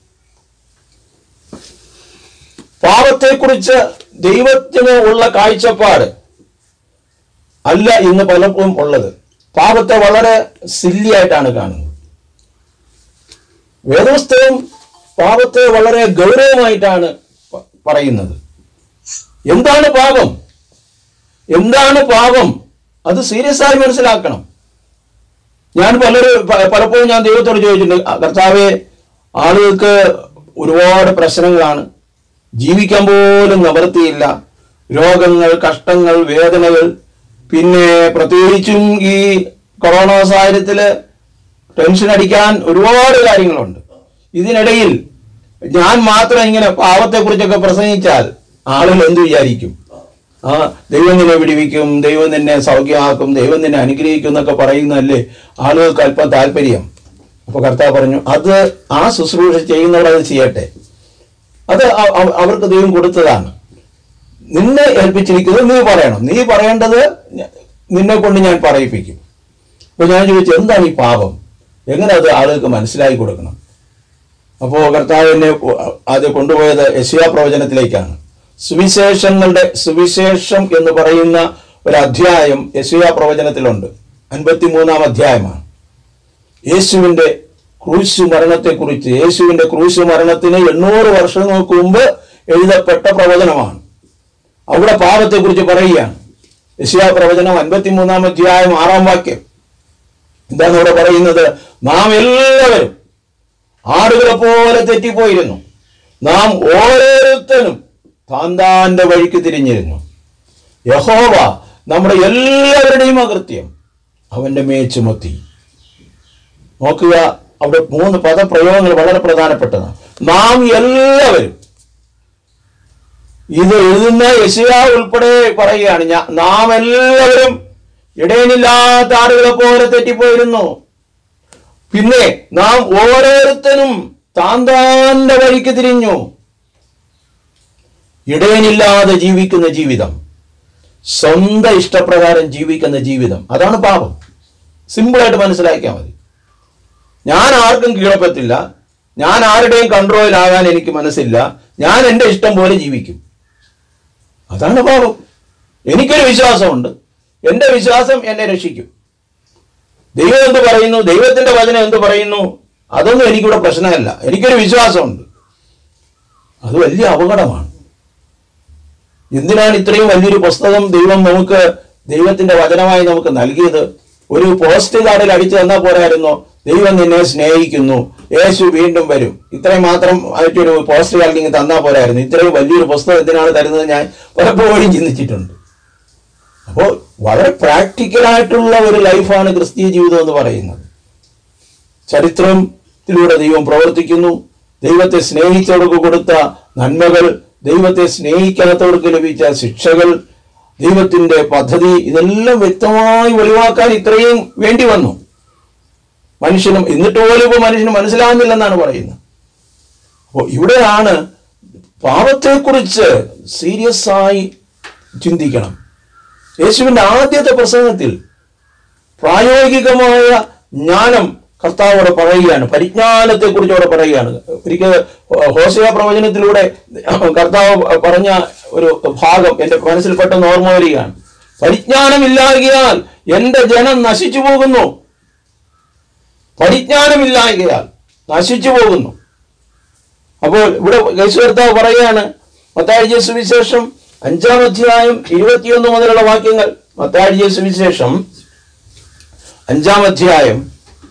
പാപത്തെക്കുറിച്ച് ദൈവത്തിന് ഉള്ള കാഴ്ചപ്പാട് അല്ല ഇന്ന് പലപ്പോഴും ഉള്ളത് പാപത്തെ വളരെ സില്ലിയായിട്ടാണ് കാണുന്നത് വേദപുസ്തകം പാപത്തെ വളരെ ഗൗരവമായിട്ടാണ് പ- പറയുന്നത് എന്താണ് പാപം എന്താണ് പാപം അത് സീരിയസ് ആയി മനസ്സിലാക്കണം ഞാൻ പലരും പ- പലപ്പോഴും ഞാൻ ദൈവത്തോട് ചോദിച്ചിട്ടുണ്ട് "ആ, കർത്താവെ ആളുകൾക്ക് ഒരുപാട് പ്രശ്നങ്ങളാണ് ജീവിക്കാൻ പോലും നിവൃത്തിയില്ല രോഗങ്ങൾ കഷ്ടങ്ങൾ വേദനകൾ പിന്നെ പ്രത്യേകിച്ചും ഈ കൊറോണ സാഹചര്യത്തില് ടെൻഷൻ അടിക്കാൻ ഒരുപാട് കാര്യങ്ങളുണ്ട് ഇതിനിടയിൽ ഞാൻ മാത്രം ഇങ്ങനെ പാവത്തെക്കുറിച്ചൊക്കെ പ്രസംഗിച്ചാൽ ആളുകൾ എന്ത് വിചാരിക്കും ആ ദൈവം നിന്നെ വിടിവിക്കും ദൈവം നിന്നെ സൗഖ്യമാക്കും ദൈവം നിന്നെ അനുഗ്രഹിക്കും എന്നൊക്കെ പറയുന്നതല്ലേ ആളുകൾക്ക് അല്പം താല്പര്യം അപ്പൊ കർത്താവ് പറഞ്ഞു അത് ആ ശുശ്രൂഷ ചെയ്യുന്നവർ അത് ചെയ്യട്ടെ അത് അ- അവ- അവർക്ക് ദൈവം കൊടുത്തതാണ് നിന്നെ ഏൽപ്പിച്ചിരിക്കുന്നത് നീ പറയണം നീ പറയേണ്ടത് ഞ- നിന്നെ കൊണ്ട് ഞാൻ പറയിപ്പിക്കും അപ്പൊ ഞാൻ ചോദിച്ചു എന്താണ് ഈ പാപം എങ്ങനെ അത് ആളുകൾക്ക് മനസ്സിലാക്കി കൊടുക്കണം അപ്പോൾ കർത്താവ് എന്നെ അത് കൊണ്ടുപോയത് യശിയ പ്രവചനത്തിലേക്കാണ് സുവിശേഷങ്ങളുടെ സുവിശേഷം എന്ന് പറയുന്ന ഒരു അധ്യായം യശിയ പ്രവചനത്തിലുണ്ട് അൻപത്തിമൂന്നാം അധ്യായമാണ് യേശുവിന്റെ ക്രൂശ് മരണത്തെക്കുറിച്ച് യേശുവിന്റെ ക്രൂശ് മരണത്തിന് എണ്ണൂറ് വർഷങ്ങൾക്ക് മുമ്പ് എഴുതപ്പെട്ട പ്രവചനമാണ് അവിടെ പാപത്തെക്കുറിച്ച് പറയുകയാണ് യശിയ പ്രവചനം അൻപത്തിമൂന്നാം അധ്യായം ആറാം വാക്യം എന്താണ് ഇവിടെ പറയുന്നത് നാം എല്ലാവരും ആടുകളെ പോലെ തെറ്റിപ്പോയിരുന്നു നാം ഓരോരുത്തരും താൻ താന്റെ വഴിക്ക് തിരിഞ്ഞിരുന്നു യഹോവ നമ്മുടെ എല്ലാവരുടെയും അകൃത്യം അവന്റെ മേ ചുമത്തി നോക്കുക അവിടെ മൂന്ന് പദപ്രയോഗങ്ങൾ വളരെ പ്രധാനപ്പെട്ടതാണ് നാം എല്ലാവരും ഇത് എഴുതുന്ന യശയ ഉൾപ്പെടെ പറയുകയാണ് ഞാൻ നാം എല്ലാവരും ഇടയനില്ലാത്ത ആടുകളെ പോലെ തെറ്റിപ്പോയിരുന്നു പിന്നെ നാം ഓരോരുത്തരും താൻ താന്റെ വഴിക്ക് തിരിഞ്ഞു ഇടയനില്ലാതെ ജീവിക്കുന്ന ജീവിതം സ്വന്തം ഇഷ്ടപ്രകാരം ജീവിക്കുന്ന ജീവിതം അതാണ് പാപം സിമ്പിളായിട്ട് മനസ്സിലാക്കിയാൽ മതി ഞാൻ ആർക്കും കീഴപ്പത്തില്ല ഞാൻ ആരുടെയും കൺട്രോളിലാകാൻ എനിക്ക് മനസ്സില്ല ഞാൻ എൻ്റെ ഇഷ്ടം പോലെ ജീവിക്കും അതാണ് പാപം എനിക്കൊരു വിശ്വാസമുണ്ട് എൻ്റെ വിശ്വാസം എന്നെ രക്ഷിക്കും ദൈവം എന്ത് പറയുന്നു ദൈവത്തിന്റെ വചനം എന്ത് പറയുന്നു അതൊന്നും എനിക്കിവിടെ പ്രശ്നമല്ല എനിക്കൊരു വിശ്വാസമുണ്ട് അത് വലിയ അപകടമാണ് എന്തിനാണ് ഇത്രയും വലിയൊരു പുസ്തകം ദൈവം നമുക്ക് ദൈവത്തിന്റെ വചനമായി നമുക്ക് നൽകിയത് ഒരു പോസ്റ്റ് കാർഡിൽ അടിച്ചു തന്നാൽ പോരായിരുന്നോ ദൈവം നിന്നെ സ്നേഹിക്കുന്നു യേശു വീണ്ടും വരും ഇത്രയും മാത്രം ആയിട്ടൊരു പോസ്റ്റ് കാർഡിൽ ഇങ്ങ് തന്നാൽ പോരായിരുന്നു ഇത്രയും വലിയൊരു പുസ്തകം എന്തിനാണ് തരുന്നത് ഞാൻ പലപ്പോഴും ചിന്തിച്ചിട്ടുണ്ട് അപ്പോൾ വളരെ പ്രാക്ടിക്കലായിട്ടുള്ള ഒരു ലൈഫാണ് ക്രിസ്തീയ ജീവിതം എന്ന് പറയുന്നത് ചരിത്രത്തിലൂടെ ദൈവം പ്രവർത്തിക്കുന്നു ദൈവത്തെ സ്നേഹിച്ചവർക്ക് കൊടുത്ത നന്മകൾ ദൈവത്തെ സ്നേഹിക്കാത്തവർക്ക് ലഭിച്ച ശിക്ഷകൾ ദൈവത്തിന്റെ പദ്ധതി ഇതെല്ലാം വ്യക്തമായി വെളിവാക്കാൻ ഇത്രയും വേണ്ടി വന്നു മനുഷ്യനും എന്നിട്ട് പോലും ഇപ്പോൾ മനുഷ്യന് മനസ്സിലാകുന്നില്ലെന്നാണ് പറയുന്നത് അപ്പോൾ ഇവിടെയാണ് പാപത്തെക്കുറിച്ച് സീരിയസ് ആയി ചിന്തിക്കണം യേശുവിൻ്റെ ആദ്യത്തെ പ്രസംഗത്തിൽ പ്രായോഗികമായ ജ്ഞാനം കർത്താവോട് പറയുകയാണ് പരിജ്ഞാനത്തെക്കുറിച്ച് അവിടെ പറയുകയാണ് ഒരിക്കൽ ഹോസയ പ്രവചനത്തിലൂടെ കർത്താവ് പറഞ്ഞ ഒരു ഭാഗം എൻ്റെ മനസ്സിൽ പെട്ടെന്ന് ഓർമ്മ വരികയാണ് പരിജ്ഞാനമില്ലാകിയാൽ എൻ്റെ ജനം നശിച്ചു പോകുന്നു പരിജ്ഞാനമില്ലായകയാൽ നശിച്ചു പോകുന്നു അപ്പോൾ ഇവിടെ യേശു കർത്താവ് പറയുകയാണ് മത്താഴ്ച സുവിശേഷം അഞ്ചാം അധ്യായം ഇരുപത്തിയൊന്ന് മുതലുള്ള വാക്യങ്ങൾ മത്താഴ്ച സുവിശേഷം അഞ്ചാം അധ്യായം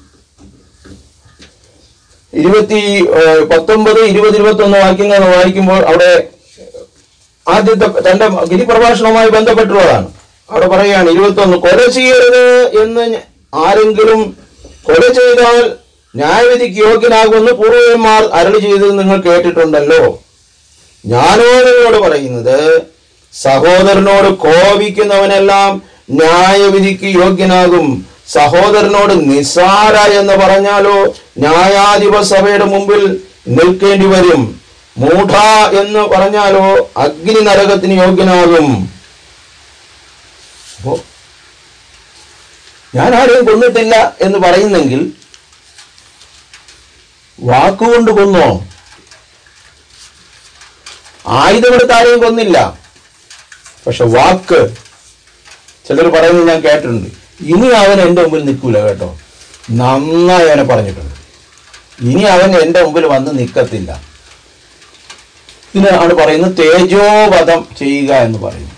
ഇരുപത്തി ഏഹ്, പത്തൊമ്പത് ഇരുപത് ഇരുപത്തൊന്ന് വാക്യങ്ങൾ വായിക്കുമ്പോൾ അവിടെ ആദ്യത്തെ തന്റെ ഗിരിപ്രഭാഷണവുമായി ബന്ധപ്പെട്ടുള്ളതാണ് അവിടെ പറയുകയാണ് ഇരുപത്തൊന്ന് കൊല ചെയ്യരുത് എന്ന് ആരെങ്കിലും കൊല ചെയ്താൽ ന്യായവിധിക്ക് യോഗ്യനാകുമെന്ന് പൂർവന്മാർ അരളി ചെയ്തത് നിങ്ങൾ കേട്ടിട്ടുണ്ടല്ലോ ഞാനോ നിങ്ങളോട് പറയുന്നത് സഹോദരനോട് കോപിക്കുന്നവനെല്ലാം ന്യായവിധിക്ക് യോഗ്യനാകും സഹോദരനോട് നിസാര എന്ന് പറഞ്ഞാലോ ന്യായാധിപ സഭയുടെ മുമ്പിൽ നിൽക്കേണ്ടി വരും മൂഢ എന്ന് പറഞ്ഞാലോ അഗ്നി നരകത്തിന് യോഗ്യനാകും അപ്പോ ഞാൻ ആരെയും കൊന്നിട്ടില്ല എന്ന് പറയുന്നെങ്കിൽ വാക്കുകൊണ്ട് കൊന്നോ ആയുധമെടുത്ത് ആരെയും കൊന്നില്ല പക്ഷെ വാക്ക് ചിലർ പറയുന്നത് ഞാൻ കേട്ടിട്ടുണ്ട് ഇനി അവൻ എൻ്റെ മുമ്പിൽ നിൽക്കൂല കേട്ടോ നന്നായി അവനെ പറഞ്ഞിട്ടുണ്ട് ഇനി അവൻ എൻ്റെ മുമ്പിൽ വന്ന് നിൽക്കത്തില്ല ഇതിനാണ് പറയുന്നത് തേജോവധം ചെയ്യുക എന്ന് പറയുന്നു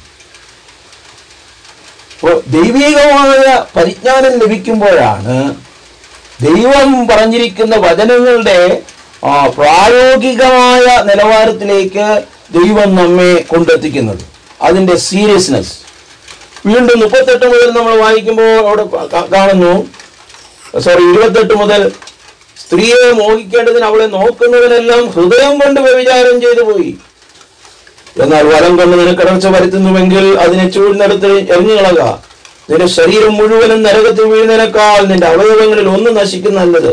അപ്പോൾ ദൈവികമായ പരിജ്ഞാനം ലഭിക്കുമ്പോഴാണ് ദൈവം പറഞ്ഞിരിക്കുന്ന വചനങ്ങളുടെ ആ, പ്രായോഗികമായ നിലവാരത്തിലേക്ക് ദൈവം നമ്മെ കൊണ്ടെത്തിക്കുന്നത് അതിൻ്റെ സീരിയസ്നെസ് വീണ്ടും മുപ്പത്തെട്ട് മുതൽ നമ്മൾ വായിക്കുമ്പോൾ അവിടെ കാ- കാണുന്നു സോറി ഇരുപത്തെട്ട് മുതൽ സ്ത്രീയെ മോഹിക്കേണ്ടതിന് അവളെ നോക്കുന്നതിനെല്ലാം ഹൃദയം കൊണ്ട് വ്യഭിചാരം ചെയ്തു പോയി എന്നാൽ വലം കൊണ്ട് നിനക്ക് ഇടർച്ച വരുത്തുന്നുവെങ്കിൽ അതിനെ ചൂഴ്ന്നെടുത്ത് എറിഞ്ഞു കളക നിന്റെ ശരീരം മുഴുവനും നരകത്തിൽ വീഴുന്നതിനേക്കാൾ നിന്റെ അവയവങ്ങളിൽ ഒന്ന് നശിക്കുന്ന നല്ലത്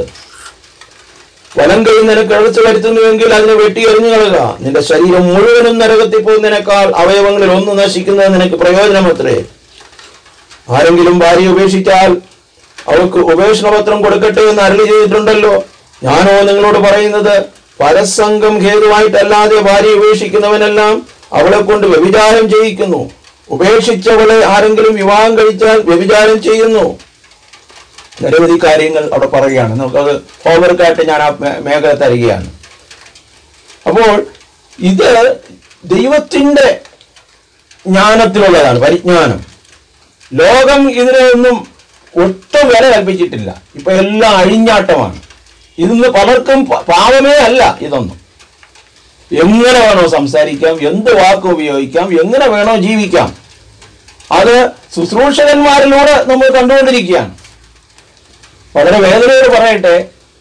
വലം കൈ നിനക്ക് ഇടർച്ച വരുത്തുന്നുവെങ്കിൽ അതിനെ വെട്ടി എറിഞ്ഞു കളക നിന്റെ ശരീരം മുഴുവനും നരകത്തിൽ പോകുന്നതിനേക്കാൾ അവയവങ്ങളിൽ ഒന്ന് നശിക്കുന്നത് നിനക്ക് പ്രയോജനമത്രേ ആരെങ്കിലും ഭാര്യ ഉപേക്ഷിച്ചാൽ അവൾക്ക് ഉപേക്ഷണപത്രം കൊടുക്കട്ടെ എന്ന് അരളി ചെയ്തിട്ടുണ്ടല്ലോ ഞാനോ നിങ്ങളോട് പറയുന്നത് പരസംഗം ഹേതുവായിട്ടല്ലാതെ ഭാര്യ ഉപേക്ഷിക്കുന്നവനെല്ലാം അവളെ കൊണ്ട് വ്യഭിചാരം ചെയ്യിക്കുന്നു ഉപേക്ഷിച്ചവളെ ആരെങ്കിലും വിവാഹം കഴിച്ചാൽ വ്യഭിചാരം ചെയ്യുന്നു നിരവധി കാര്യങ്ങൾ അവിടെ പറയുകയാണ് നമുക്കത് ഹോംവർക്കായിട്ട് ഞാൻ ആ മേ- മേഖല തരികയാണ് അപ്പോൾ ഇത് ദൈവത്തിൻ്റെ ജ്ഞാനത്തിലുള്ളതാണ് പരിജ്ഞാനം ലോകം ഇതിനൊന്നും ഒട്ടും വില കൽപ്പിച്ചിട്ടില്ല ഇപ്പൊ എല്ലാം അഴിഞ്ഞാട്ടമാണ് ഇന്ന് പലർക്കും പ- പാവമേ അല്ല ഇതൊന്നും എങ്ങനെ വേണോ സംസാരിക്കാം എന്ത് വാക്ക് ഉപയോഗിക്കാം എങ്ങനെ വേണോ ജീവിക്കാം അത് ശുശ്രൂഷകന്മാരിലൂടെ നമ്മൾ കണ്ടുകൊണ്ടിരിക്കുകയാണ് വളരെ വേദനയോട് പറയട്ടെ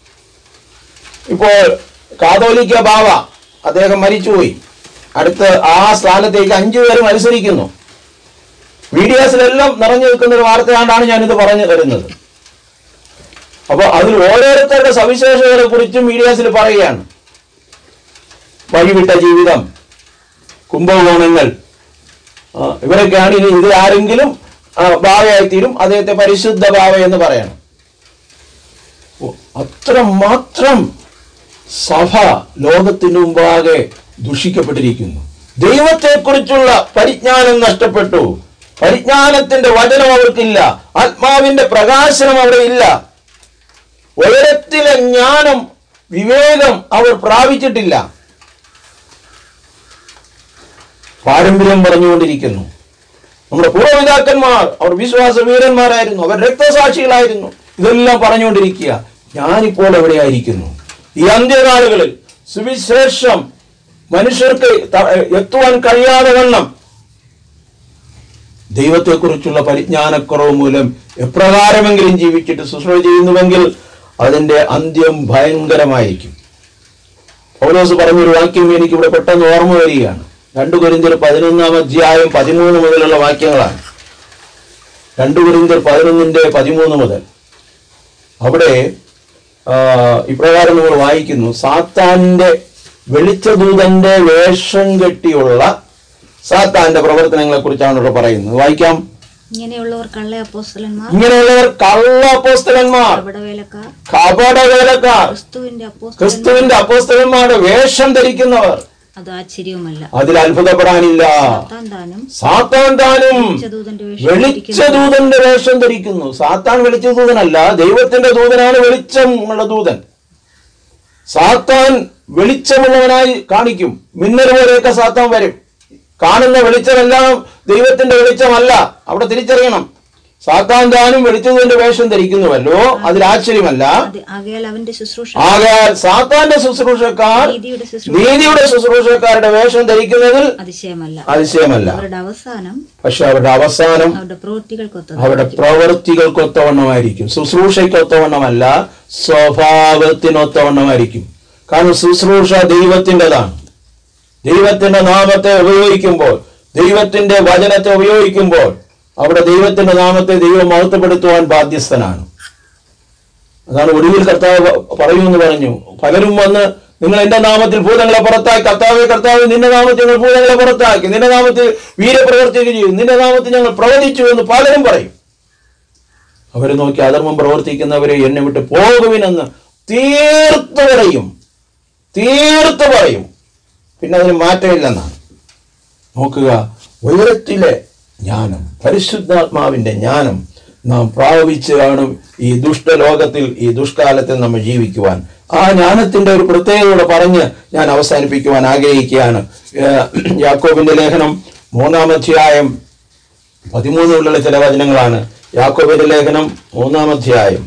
ഇപ്പോൾ കാതോലിക്ക ബാവ അദ്ദേഹം മരിച്ചുപോയി അടുത്ത് ആ സ്ഥാനത്തേക്ക് അഞ്ചു പേര് മത്സരിക്കുന്നു മീഡിയാസിലെല്ലാം നിറഞ്ഞു നിൽക്കുന്ന ഒരു വാർത്തയാണ്ടാണ് ഞാനിത് പറഞ്ഞു തരുന്നത് അപ്പോൾ അതിൽ ഓരോരുത്തരുടെ സവിശേഷതകളെ കുറിച്ചും മീഡിയാസിൽ പറയുകയാണ് വഴിവിട്ട ജീവിതം കുംഭകോണങ്ങൾ ആ, ഇവരൊക്കെയാണ് ഇനി ഇത് ആരെങ്കിലും ആ, ഭാവയായിത്തീരും അദ്ദേഹത്തെ പരിശുദ്ധ ഭാവ എന്ന് പറയണം ഓ, അത്രമാത്രം സഭ ലോകത്തിന് മുമ്പാകെ ദുഷിക്കപ്പെട്ടിരിക്കുന്നു ദൈവത്തെക്കുറിച്ചുള്ള പരിജ്ഞാനം നഷ്ടപ്പെട്ടു പരിജ്ഞാനത്തിന്റെ വചനം അവർക്കില്ല ആത്മാവിന്റെ പ്രകാശനം അവിടെ ഇല്ല ഉയരത്തിലെ ജ്ഞാനം വിവേകം അവർ പ്രാപിച്ചിട്ടില്ല പാരമ്പര്യം പറഞ്ഞുകൊണ്ടിരിക്കുന്നു നമ്മുടെ പൂർവ്വപിതാക്കന്മാർ അവർ വിശ്വാസ വീരന്മാരായിരുന്നു അവർ രക്തസാക്ഷികളായിരുന്നു ഇതെല്ലാം പറഞ്ഞുകൊണ്ടിരിക്കുക ഞാനിപ്പോൾ എവിടെയായിരിക്കുന്നു ഈ അന്ത്യനാളുകളിൽ സുവിശേഷം മനുഷ്യർക്ക് ത- എത്തുവാൻ കഴിയാതെ വണ്ണം ദൈവത്തെക്കുറിച്ചുള്ള പരിജ്ഞാനക്കുറവ് മൂലം എപ്രകാരമെങ്കിലും ജീവിച്ചിട്ട് ശുശ്രൂഷ ചെയ്യുന്നുവെങ്കിൽ അതിന്റെ അന്ത്യം ഭയങ്കരമായിരിക്കും പൗലോസ് പറഞ്ഞൊരു വാക്യം എനിക്ക് ഇവിടെ പെട്ടെന്ന് ഓർമ്മ വരികയാണ് രണ്ട് കുരിന്തിർ പതിനൊന്നാം അധ്യായം പതിമൂന്ന് മുതലുള്ള വാക്യങ്ങളാണ് രണ്ട് കുരിന്തിർ പതിനൊന്നിന്റെ പതിമൂന്ന് മുതൽ അവിടെ ആ, ഇപ്രകാരം നമ്മൾ വായിക്കുന്നു സാത്താന്റെ വെളിച്ചദൂതന്റെ വേഷം കെട്ടിയുള്ള സാത്താന്റെ പ്രവർത്തനങ്ങളെ കുറിച്ചാണ് ഇവിടെ പറയുന്നത് വായിക്കാം ഇങ്ങനെയുള്ളവർ കള്ള അപ്പോസ്തലന്മാർ ഇങ്ങനെയുള്ളവർ കള്ള അപ്പോസ്തലന്മാർ കപടവേലക്കാർ കപട വേലക്കാർ ക്രിസ്തുവിന്റെ അപ്പോസ്തലൻ ക്രിസ്തുവിന്റെ അപ്പോസ്തലന്മാരുടെ വേഷം ധരിക്കുന്നവർ അത് ആശ്ചര്യവുമല്ല അതിൽ അത്ഭുതപ്പെടാനില്ല താൻ താനും സാത്താൻ താനും ദൂതന്റെ വേഷം വെളിച്ചദൂതന്റെ വേഷം ധരിക്കുന്നു സാത്താൻ വെളിച്ചദൂതനല്ല ദൈവത്തിന്റെ ദൂതനാണ് വെളിച്ചമുള്ള ദൂതൻ സാത്താൻ വെളിച്ചമുള്ളവനായി കാണിക്കും മിന്നൽ പോലെയൊക്കെ സാത്താൻ വരും കാണുന്ന വെളിച്ചമെല്ലാം ദൈവത്തിന്റെ വെളിച്ചമല്ല അവിടെ തിരിച്ചറിയണം സാത്താൻ താനും വെളിച്ചദൂതന്റെ വേഷം ധരിക്കുന്നുവല്ലോ അതിൽ ആശ്ചര്യമല്ല അത് ആകയാൽ അവന്റെ ശുശ്രൂഷ ആകയാൽ സാത്താന്റെ ശുശ്രൂഷക്കാർ നീതിയുടെ ശുശ്രൂഷ നീതിയുടെ ശുശ്രൂഷക്കാരുടെ വേഷം ധരിക്കുന്നതിൽ അതിശയമല്ല അതിശയമല്ല അവരുടെ അവസാനം പക്ഷെ അവരുടെ അവസാനം അവരുടെ പ്രവൃത്തികൾക്കൊത്ത അവരുടെ പ്രവൃത്തികൾക്കൊത്തവണ്ണമായിരിക്കും ശുശ്രൂഷയ്ക്കൊത്തവണ്ണമല്ല സ്വഭാവത്തിനൊത്തവണ്ണമായിരിക്കും കാരണം ശുശ്രൂഷ ദൈവത്തിൻ്റെതാണ് ദൈവത്തിന്റെ നാമത്തെ ഉപയോഗിക്കുമ്പോൾ ദൈവത്തിന്റെ വചനത്തെ ഉപയോഗിക്കുമ്പോൾ അവിടെ ദൈവത്തിന്റെ നാമത്തെ ദൈവം മഹത്വപ്പെടുത്തുവാൻ ബാധ്യസ്ഥനാണ് അതാണ് ഒടുവിൽ കർത്താവ് പറയുമെന്ന് പറഞ്ഞു പലരും വന്ന് നിങ്ങൾ എന്റെ നാമത്തിൽ ഭൂതങ്ങളെ പുറത്താക്കി കർത്താവെ കർത്താവ് നിന്റെ നാമത്തിൽ ഞങ്ങൾ ഭൂതങ്ങളെ പുറത്താക്കി നിന്റെ നാമത്തിൽ വീരപ്രവർത്തിക്കുക ചെയ്യും നിന്റെ നാമത്തിൽ ഞങ്ങൾ പ്രവചിച്ചു എന്ന് പലരും പറയും അവരെ നോക്കി അധർമ്മം പ്രവർത്തിക്കുന്നവരെ എന്നെ വിട്ട് പോകുവിനെന്ന് തീർത്ത് പറയും തീർത്ത് പറയും പിന്നെ അതിന് മാറ്റമില്ലെന്നാണ് നോക്കുക ഉയരത്തിലെ ജ്ഞാനം പരിശുദ്ധാത്മാവിന്റെ ജ്ഞാനം നാം പ്രാപിച്ച് കാണും ഈ ദുഷ്ടലോകത്തിൽ ഈ ദുഷ്കാലത്തിൽ നമ്മൾ ജീവിക്കുവാൻ ആ ജ്ഞാനത്തിന്റെ ഒരു പ്രത്യേകതയോടെ പറഞ്ഞ് ഞാൻ അവസാനിപ്പിക്കുവാൻ ആഗ്രഹിക്കുകയാണ് ഏഹ് യാക്കോബിന്റെ ലേഖനം മൂന്നാം അധ്യായം പതിമൂന്നിലുള്ള ചില വചനങ്ങളാണ് യാക്കോബിന്റെ ലേഖനം മൂന്നാം അധ്യായം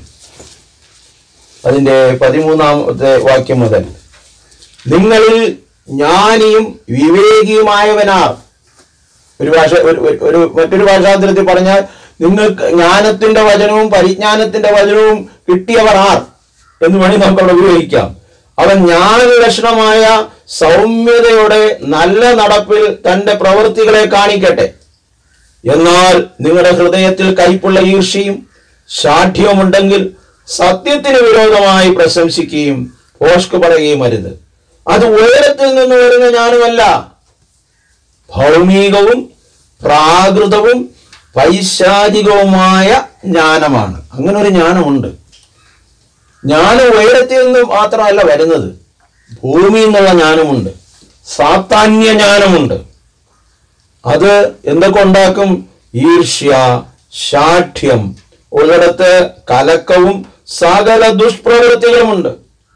അതിന്റെ പതിമൂന്നാമത്തെ വാക്യം മുതൽ നിങ്ങളിൽ ജ്ഞാനിയും വിവേകിയുമായവനാർ ഒരു ഭാഷ ഒരു ഒരു- ഒരു മറ്റൊരു ഭാഷാന്തരത്തിൽ പറഞ്ഞാൽ നിങ്ങൾക്ക് ജ്ഞാനത്തിന്റെ വചനവും പരിജ്ഞാനത്തിന്റെ വചനവും കിട്ടിയവർ ആർ എന്ന് വേണമെങ്കിൽ നമുക്ക് അവിടെ ഉപയോഗിക്കാം അവൻ ജ്ഞാനലക്ഷണമായ സൗമ്യതയുടെ നല്ല നടപ്പിൽ തന്റെ പ്രവൃത്തികളെ കാണിക്കട്ടെ എന്നാൽ നിങ്ങളുടെ ഹൃദയത്തിൽ കയ്പുള്ള ഈർഷ്യയും ശാഠ്യവുമുണ്ടെങ്കിൽ സത്യത്തിന് വിരോധമായി പ്രശംസിക്കുകയും പോഷ്ക് പറയുകയും അരുത് അത് ഉയരത്തിൽ നിന്ന് വരുന്ന ജ്ഞാനമല്ല ഭൗമികവും പ്രാകൃതവും പൈശാചികവുമായ ജ്ഞാനമാണ് അങ്ങനെ ഒരു ജ്ഞാനമുണ്ട് ജ്ഞാനം ഉയരത്തിൽ നിന്ന് മാത്രമല്ല വരുന്നത് ഭൂമിയിൽ നിന്നുള്ള ജ്ഞാനമുണ്ട് സാത്താന്യ ജ്ഞാനമുണ്ട് അത് എന്തൊക്കെ ഉണ്ടാക്കും ഈർഷ്യ ശാഠ്യം ഉള്ളിടത്ത് കലക്കവും സകല ദുഷ്പ്രവൃത്തികളുമുണ്ട്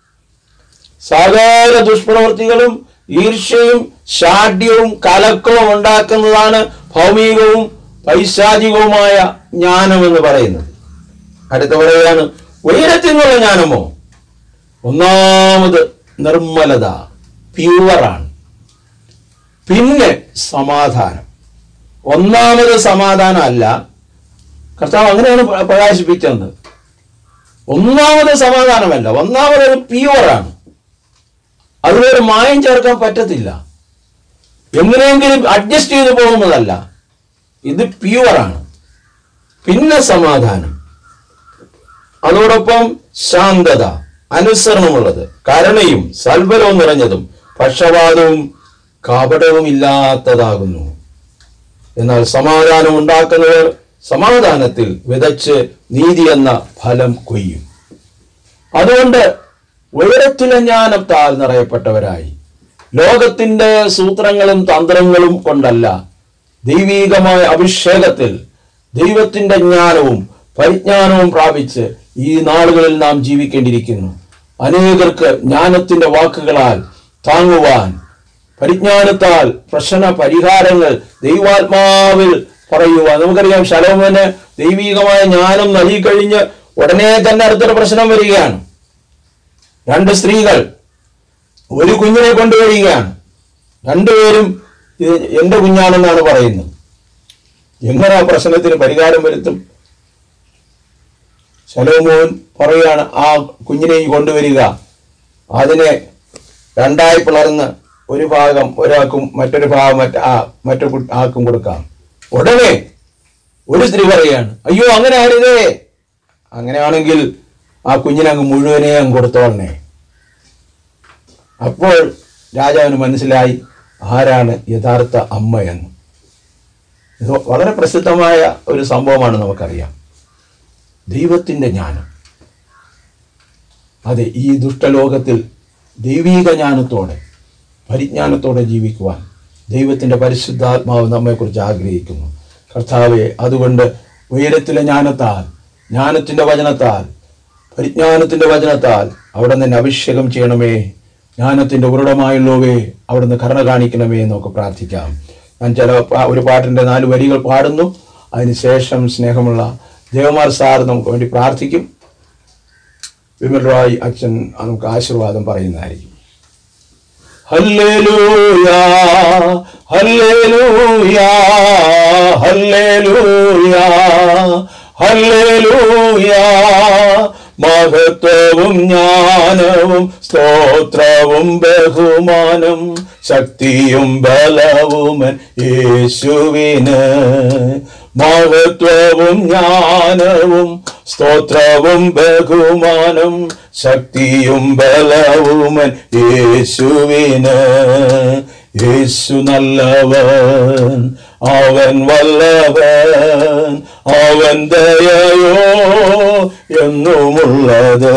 സകല ദുഷ്പ്രവൃത്തികളും ഈർഷ്യയും ശാഠ്യവും കലക്കവും ഉണ്ടാക്കുന്നതാണ് ഭൗമികവും പൈശാചികവുമായ ജ്ഞാനം എന്ന് പറയുന്നത് അടുത്ത പറയുകയാണ് ഉയരത്തിൽ നിന്നുള്ള ജ്ഞാനമോ ഒന്നാമത് നിർമ്മലത പ്യുവറാണ് പിന്നെ സമാധാനം ഒന്നാമത് സമാധാനം അല്ല കർത്താവ് അങ്ങനെയാണ് പ്ര- പ്രകാശിപ്പിച്ചത് ഒന്നാമത് സമാധാനമല്ല ഒന്നാമത് അത് പ്യുവറാണ് അതിലൊരു മായം ചേർക്കാൻ പറ്റത്തില്ല എങ്ങനെയെങ്കിലും അഡ്ജസ്റ്റ് ചെയ്തു പോകുന്നതല്ല ഇത് പ്യുവറാണ് പിന്നെ സമാധാനം അതോടൊപ്പം ശാന്തത അനുസരണമുള്ളത് കരുണയും സൽബലവും നിറഞ്ഞതും പക്ഷപാതവും കപടവും ഇല്ലാത്തതാകുന്നു എന്നാൽ സമാധാനം ഉണ്ടാക്കുന്നവർ സമാധാനത്തിൽ വിതച്ച് നീതി എന്ന ഫലം കൊയ്യും അതുകൊണ്ട് ഉയരത്തിലെ ജ്ഞാനത്താൽ നിറയപ്പെട്ടവരായി ലോകത്തിന്റെ സൂത്രങ്ങളും തന്ത്രങ്ങളും കൊണ്ടല്ല ദൈവീകമായ അഭിഷേകത്തിൽ ദൈവത്തിന്റെ ജ്ഞാനവും പരിജ്ഞാനവും പ്രാപിച്ച് ഈ നാളുകളിൽ നാം ജീവിക്കേണ്ടിയിരിക്കുന്നു അനേകർക്ക് ജ്ഞാനത്തിന്റെ വാക്കുകളാൽ താങ്ങുവാൻ പരിജ്ഞാനത്താൽ പ്രശ്ന പരിഹാരങ്ങൾ ദൈവാത്മാവിൽ പറയുവാൻ നമുക്കറിയാം ശലോമന് ദൈവീകമായ ജ്ഞാനം നൽകിക്കഴിഞ്ഞ് ഉടനെ തന്നെ അടുത്തൊരു പ്രശ്നം വരികയാണ് രണ്ട് സ്ത്രീകൾ ഒരു കുഞ്ഞിനെ കൊണ്ടുവരികയാണ് രണ്ടുപേരും ഇത് എന്റെ കുഞ്ഞാണെന്നാണ് പറയുന്നത് എങ്ങനെ ആ പ്രശ്നത്തിന് പരിഹാരം വരുത്തും ശലോമോൻ പറയുകയാണ് ആ കുഞ്ഞിനെ ഈ കൊണ്ടുവരിക അതിനെ രണ്ടായി പിളർന്ന് ഒരു ഭാഗം ഒരാൾക്കും മറ്റൊരു ഭാഗം മറ്റ ആ മറ്റു കു- ആൾക്കും കൊടുക്കാം ഉടനെ ഒരു സ്ത്രീ പറയാണ് അയ്യോ അങ്ങനെ ആരുതേ അങ്ങനെയാണെങ്കിൽ ആ കുഞ്ഞിനങ്ങ് മുഴുവനെ അങ്ങ് കൊടുത്തോളണേ അപ്പോൾ രാജാവിന് മനസ്സിലായി ആരാണ് യഥാർത്ഥ അമ്മ എന്ന് ഇത് വളരെ പ്രസിദ്ധമായ ഒരു സംഭവമാണ് നമുക്കറിയാം ദൈവത്തിൻ്റെ ജ്ഞാനം അതെ ഈ ദുഷ്ടലോകത്തിൽ ദൈവീക ജ്ഞാനത്തോടെ പരിജ്ഞാനത്തോടെ ജീവിക്കുവാൻ ദൈവത്തിൻ്റെ പരിശുദ്ധാത്മാവ് നമ്മെക്കുറിച്ച് ആഗ്രഹിക്കുന്നു കർത്താവെ അതുകൊണ്ട് ഉയരത്തിലെ ജ്ഞാനത്താൽ ജ്ഞാനത്തിൻ്റെ വചനത്താൽ പരിജ്ഞാനത്തിൻ്റെ വചനത്താൽ അവിടെ നിന്ന് അഭിഷേകം ചെയ്യണമേ ജ്ഞാനത്തിൻ്റെ ഉറടമായുള്ളവേ അവിടെ നിന്ന് കരുണ കാണിക്കണമേ എന്നൊക്കെ പ്രാർത്ഥിക്കാം ഞാൻ ചില പാ- ഒരു പാട്ടിൻ്റെ നാല് വരികൾ പാടുന്നു അതിനുശേഷം സ്നേഹമുള്ള ദേവമാർ സാർ നമുക്ക് വേണ്ടി പ്രാർത്ഥിക്കും വിമൽ റോയ് അച്ഛൻ നമുക്ക് ആശീർവാദം പറയുന്നതായിരിക്കും ഹല്ലേലൂയാ ഹല്ലേലൂയാ ഹല്ലേലൂയാ ഹല്ലേലൂയാ മഹത്വവും ജ്ഞാനവും സ്തോത്രവും ബഹുമാനം ശക്തിയും ബലവുമൻ യേശുവിന് മഹത്വവും ജ്ഞാനവും സ്തോത്രവും ബഹുമാനം ശക്തിയും ബലവുമൻ യേശുവിന് യേശു നല്ലവൻ അവൻ വല്ലവൻ അവൻ ദയയോ എന്നുമുള്ളത്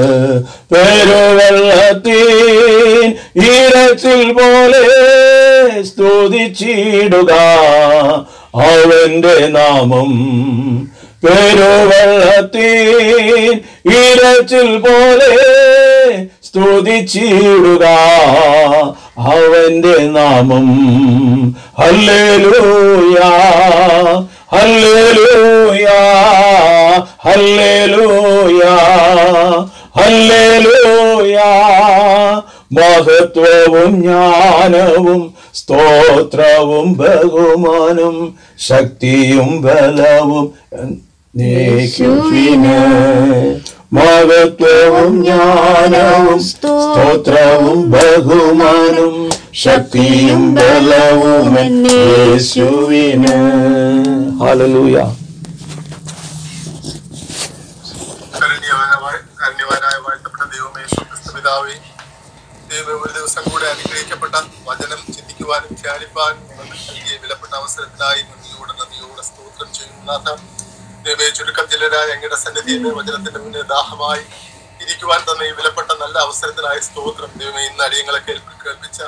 പെരുവെള്ളത്തിൻ ഈരച്ചിൽ പോലെ സ്തുതിച്ചിടുക അവന്റെ നാമം പെരുവെള്ളത്തിൻ ഈരച്ചിൽ പോലെ സ്തുതിച്ചിടുക അവന്റെ നാമം ഹല്ലേലൂയാ ഹല്ലേലൂയാ ഹല്ലേലൂയാ ഹല്ലേലൂയാ മഹത്വവും ജ്ഞാനവും സ്തോത്രവും ബഹുമാനം ശക്തിയും ബലവും യേശുവിന് മഹത്വവും ജ്ഞാനവും സ്തോത്രവും ബഹുമാനം ശക്തിയും ബലവും യേശുവിന് ഹല്ലേലൂയ കരുണ്യവാനായ കരുണ്യവാനായ വാഴ്ത്തപ്പെട്ട ദൈവമേ ക്രിസ്തു പിതാവേ ദൈവമേ ഒരു ദിവസം കൂടെ അനുഗ്രഹിക്കപ്പെട്ട വചനം ചിന്തിക്കുവാനും ധ്യാനിപ്പാനും ഞങ്ങൾക്ക് നൽകിയ വിലപ്പെട്ട അവസരത്തിനായി നന്ദിയോടെ നന്ദിയോടെ സ്തോത്രം ചെയ്യുന്നു നാഥ ദൈവമേ ചുരുക്കം ചിലരായ അങ്ങയുടെ സന്നിധിയിൽ വചനത്തിന്റെ മുന്നിൽ ദാഹമായി ഇരിക്കുവാൻ തന്നെ ഈ വിലപ്പെട്ട നല്ല അവസരത്തിനായി സ്തോത്രം ദൈവമേ ഇന്ന് അടിയങ്ങളെ കേൾപ്പി കേൾപ്പിച്ച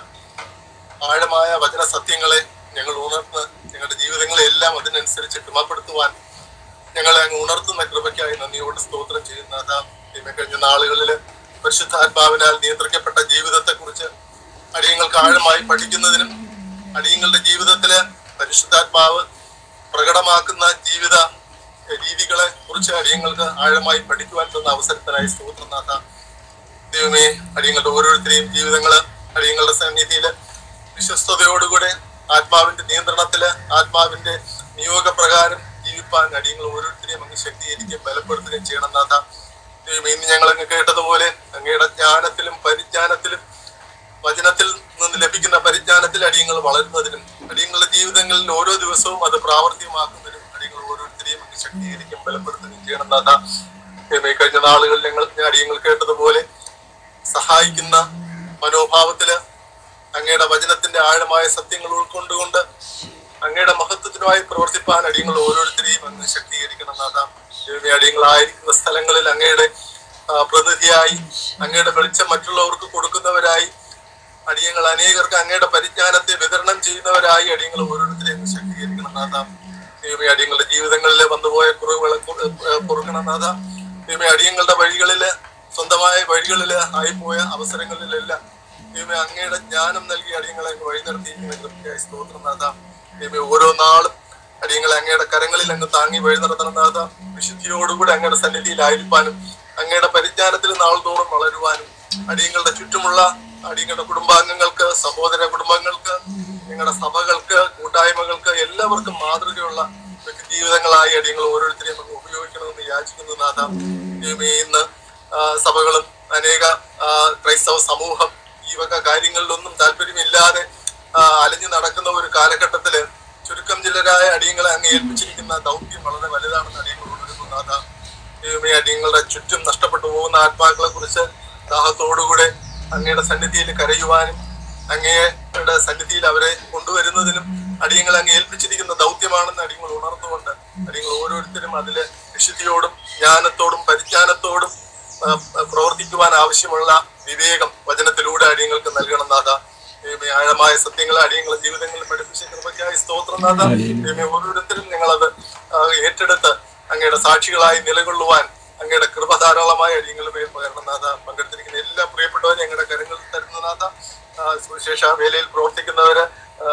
ആഴമായ വചന സത്യങ്ങളെ ഞങ്ങൾ ഉണർന്ന് ഞങ്ങളുടെ ജീവിതങ്ങളെ എല്ലാം അതിനനുസരിച്ച് ക്രമപ്പെടുത്തുവാൻ ഞങ്ങളെ അങ്ങ് ഉണർത്തുന്ന കൃപയ്ക്കായി നന്ദിയോട് സ്തോത്രം ചെയ്യുന്ന ദൈവം കഴിഞ്ഞ നാളുകളിൽ പരിശുദ്ധാത്മാവിനാൽ നിയന്ത്രിക്കപ്പെട്ട ജീവിതത്തെ കുറിച്ച് അടിയങ്ങൾക്ക് ആഴമായി പഠിക്കുന്നതിനും അടിയങ്ങളുടെ ജീവിതത്തില് പരിശുദ്ധാത്മാവ് പ്രകടമാക്കുന്ന ജീവിത രീതികളെ കുറിച്ച് അടിയങ്ങൾക്ക് ആഴമായി പഠിക്കുവാൻ തന്ന അവസരത്തിനായി സ്തോത്രനാഥ ദൈവമേ അടിയങ്ങളുടെ ഓരോരുത്തരെയും ജീവിതങ്ങള് അടിയങ്ങളുടെ സന്നിധിയില് വിശ്വസ്തയോടുകൂടെ ആത്മാവിന്റെ നിയന്ത്രണത്തില് ആത്മാവിന്റെ നിയോഗപ്രകാരം ജീവിപ്പാൻ അടിയങ്ങൾ ഓരോരുത്തരെയും അങ്ങ് ശക്തീകരിക്കുകയും ബലപ്പെടുത്തുകയും ചെയ്യണം നാഥ ദൈവമേ ഇന്ന് ഞങ്ങൾ അങ്ങ് കേട്ടതുപോലെ അങ്ങയുടെ ജ്ഞാനത്തിലും പരിജ്ഞാനത്തിലും വചനത്തിൽ നിന്ന് ലഭിക്കുന്ന പരിജ്ഞാനത്തിൽ അടിയങ്ങൾ വളരുന്നതിനും അടിയങ്ങളുടെ ജീവിതങ്ങളിൽ ഓരോ ദിവസവും അത് പ്രാവർത്തികമാക്കുന്നതിനും അടിയങ്ങൾ ഓരോരുത്തരെയും അങ്ങ് ശക്തീകരിക്കുകയും ബലപ്പെടുത്തുകയും ചെയ്യണം നാഥ ദൈവമേ കഴിഞ്ഞ നാളുകളിൽ ഞങ്ങൾ അടിയങ്ങൾ കേട്ടതുപോലെ സഹായിക്കുന്ന മനോഭാവത്തില് അങ്ങയുടെ വചനത്തിന്റെ ആഴമായ സത്യങ്ങൾ ഉൾക്കൊണ്ടുകൊണ്ട് അങ്ങയുടെ മഹത്വത്തിനുമായി പ്രവർത്തിപ്പാൻ അടിയങ്ങൾ ഓരോരുത്തരെയും അങ്ങ് ശക്തീകരിക്കണം നാഥ ദൈവമേ അടിയങ്ങളായിരിക്കുന്ന സ്ഥലങ്ങളിൽ അങ്ങയുടെ ആ, പ്രതിനിധിയായി അങ്ങയുടെ വെളിച്ചം മറ്റുള്ളവർക്ക് കൊടുക്കുന്നവരായി അടിയങ്ങൾ അനേകർക്ക് അങ്ങയുടെ പരിജ്ഞാനത്തെ വിതരണം ചെയ്യുന്നവരായി അടിയങ്ങൾ ഓരോരുത്തരെയും അങ്ങ് ശക്തീകരിക്കണം നാഥ ദൈവമേ അടിയങ്ങളുടെ ജീവിതങ്ങളിൽ വന്നുപോയ കുറവുകളെ കുറ- ഏ, പൊറുക്കണം നാഥ ദൈവമേ അടിയങ്ങളുടെ വഴികളില് സ്വന്തമായ വഴികളില് ആയിപ്പോയ അവസരങ്ങളിലെല്ലാം ദൈവമേ അങ്ങയുടെ ജ്ഞാനം നൽകി അടിയങ്ങളെ അങ്ങ് വഴി നടത്തിയിരിക്കുന്ന കൃത്യമായി സ്തോത്രം നാഥ ദൈവമേ ഓരോ നാളും അടിയങ്ങളെ അങ്ങയുടെ കരങ്ങളിൽ അങ്ങ് താങ്ങി വഴി നടത്തണം നാഥ വിശുദ്ധിയോടുകൂടി അങ്ങയുടെ സന്നിധിയിലായിരിക്കാനും അങ്ങയുടെ പരിജ്ഞാനത്തിൽ നാൾതോറും വളരുവാനും അടിയങ്ങളുടെ ചുറ്റുമുള്ള അടിയങ്ങളുടെ കുടുംബാംഗങ്ങൾക്ക് സഹോദര കുടുംബങ്ങൾക്ക് ഞങ്ങളുടെ സഭകൾക്ക് കൂട്ടായ്മകൾക്ക് എല്ലാവർക്കും മാതൃകയുള്ള വ്യക്തി ജീവിതങ്ങളായി അടിയങ്ങൾ ഓരോരുത്തരെയും നമുക്ക് ഉപയോഗിക്കണമെന്ന് യാചിക്കുന്നു നാഥ ദൈവമേ ഇന്ന് ആ, സഭകളും അനേക ആ, ക്രൈസ്തവ സമൂഹം ഈ വക കാര്യങ്ങളിലൊന്നും താല്പര്യമില്ലാതെ ആ, അലഞ്ഞു നടക്കുന്ന ഒരു കാലഘട്ടത്തില് ചുരുക്കം ചിലരായ അടിയങ്ങളെ അങ്ങ് ഏൽപ്പിച്ചിരിക്കുന്ന ദൗത്യം വളരെ വലുതാണെന്ന് അടിയങ്ങൾ ഉണരുന്നു നാഥ ദൈവമേ അടിയങ്ങളുടെ ചുറ്റും നഷ്ടപ്പെട്ടു പോകുന്ന ആത്മാക്കളെ കുറിച്ച് ദാഹത്തോടുകൂടെ അങ്ങയുടെ സന്നിധിയിൽ കരയുവാനും അങ്ങയുടെ സന്നിധിയിൽ അവരെ കൊണ്ടുവരുന്നതിനും അടിയങ്ങൾ അങ്ങ് ഏൽപ്പിച്ചിരിക്കുന്ന ദൗത്യമാണെന്ന് അടിയങ്ങൾ ഉണർന്നുകൊണ്ട് അടിയങ്ങൾ ഓരോരുത്തരും അതില് വിശുദ്ധിയോടും ജ്ഞാനത്തോടും പരിജ്ഞാനത്തോടും ആ, ആ, പ്രവർത്തിക്കുവാൻ ആവശ്യമുള്ള വിവേകം വചനത്തിലൂടെ അടിയങ്ങൾക്ക് നൽകണം നാഥ ദൈവമേ ആഴമായ സത്യങ്ങൾ അടിയങ്ങളെ ജീവിതങ്ങളിൽ പഠിപ്പിച്ച കൃപയ്ക്കായി സ്തോത്രം നാഥ ദൈവമേ ഓരോരുത്തരും ഞങ്ങളത് ആ, ഏറ്റെടുത്ത് അങ്ങയുടെ സാക്ഷികളായി നിലകൊള്ളുവാൻ അങ്ങയുടെ കൃപ ധാരാളമായി അടിയങ്ങളുടെ പേര് പകരണം നാഥ പങ്കെടുത്തിരിക്കുന്ന എല്ലാ പ്രിയപ്പെട്ടവരും ഞങ്ങളുടെ കരങ്ങളിൽ തരുന്ന നാഥ ആ, സുവിശേഷ വേലയിൽ പ്രവർത്തിക്കുന്നവര്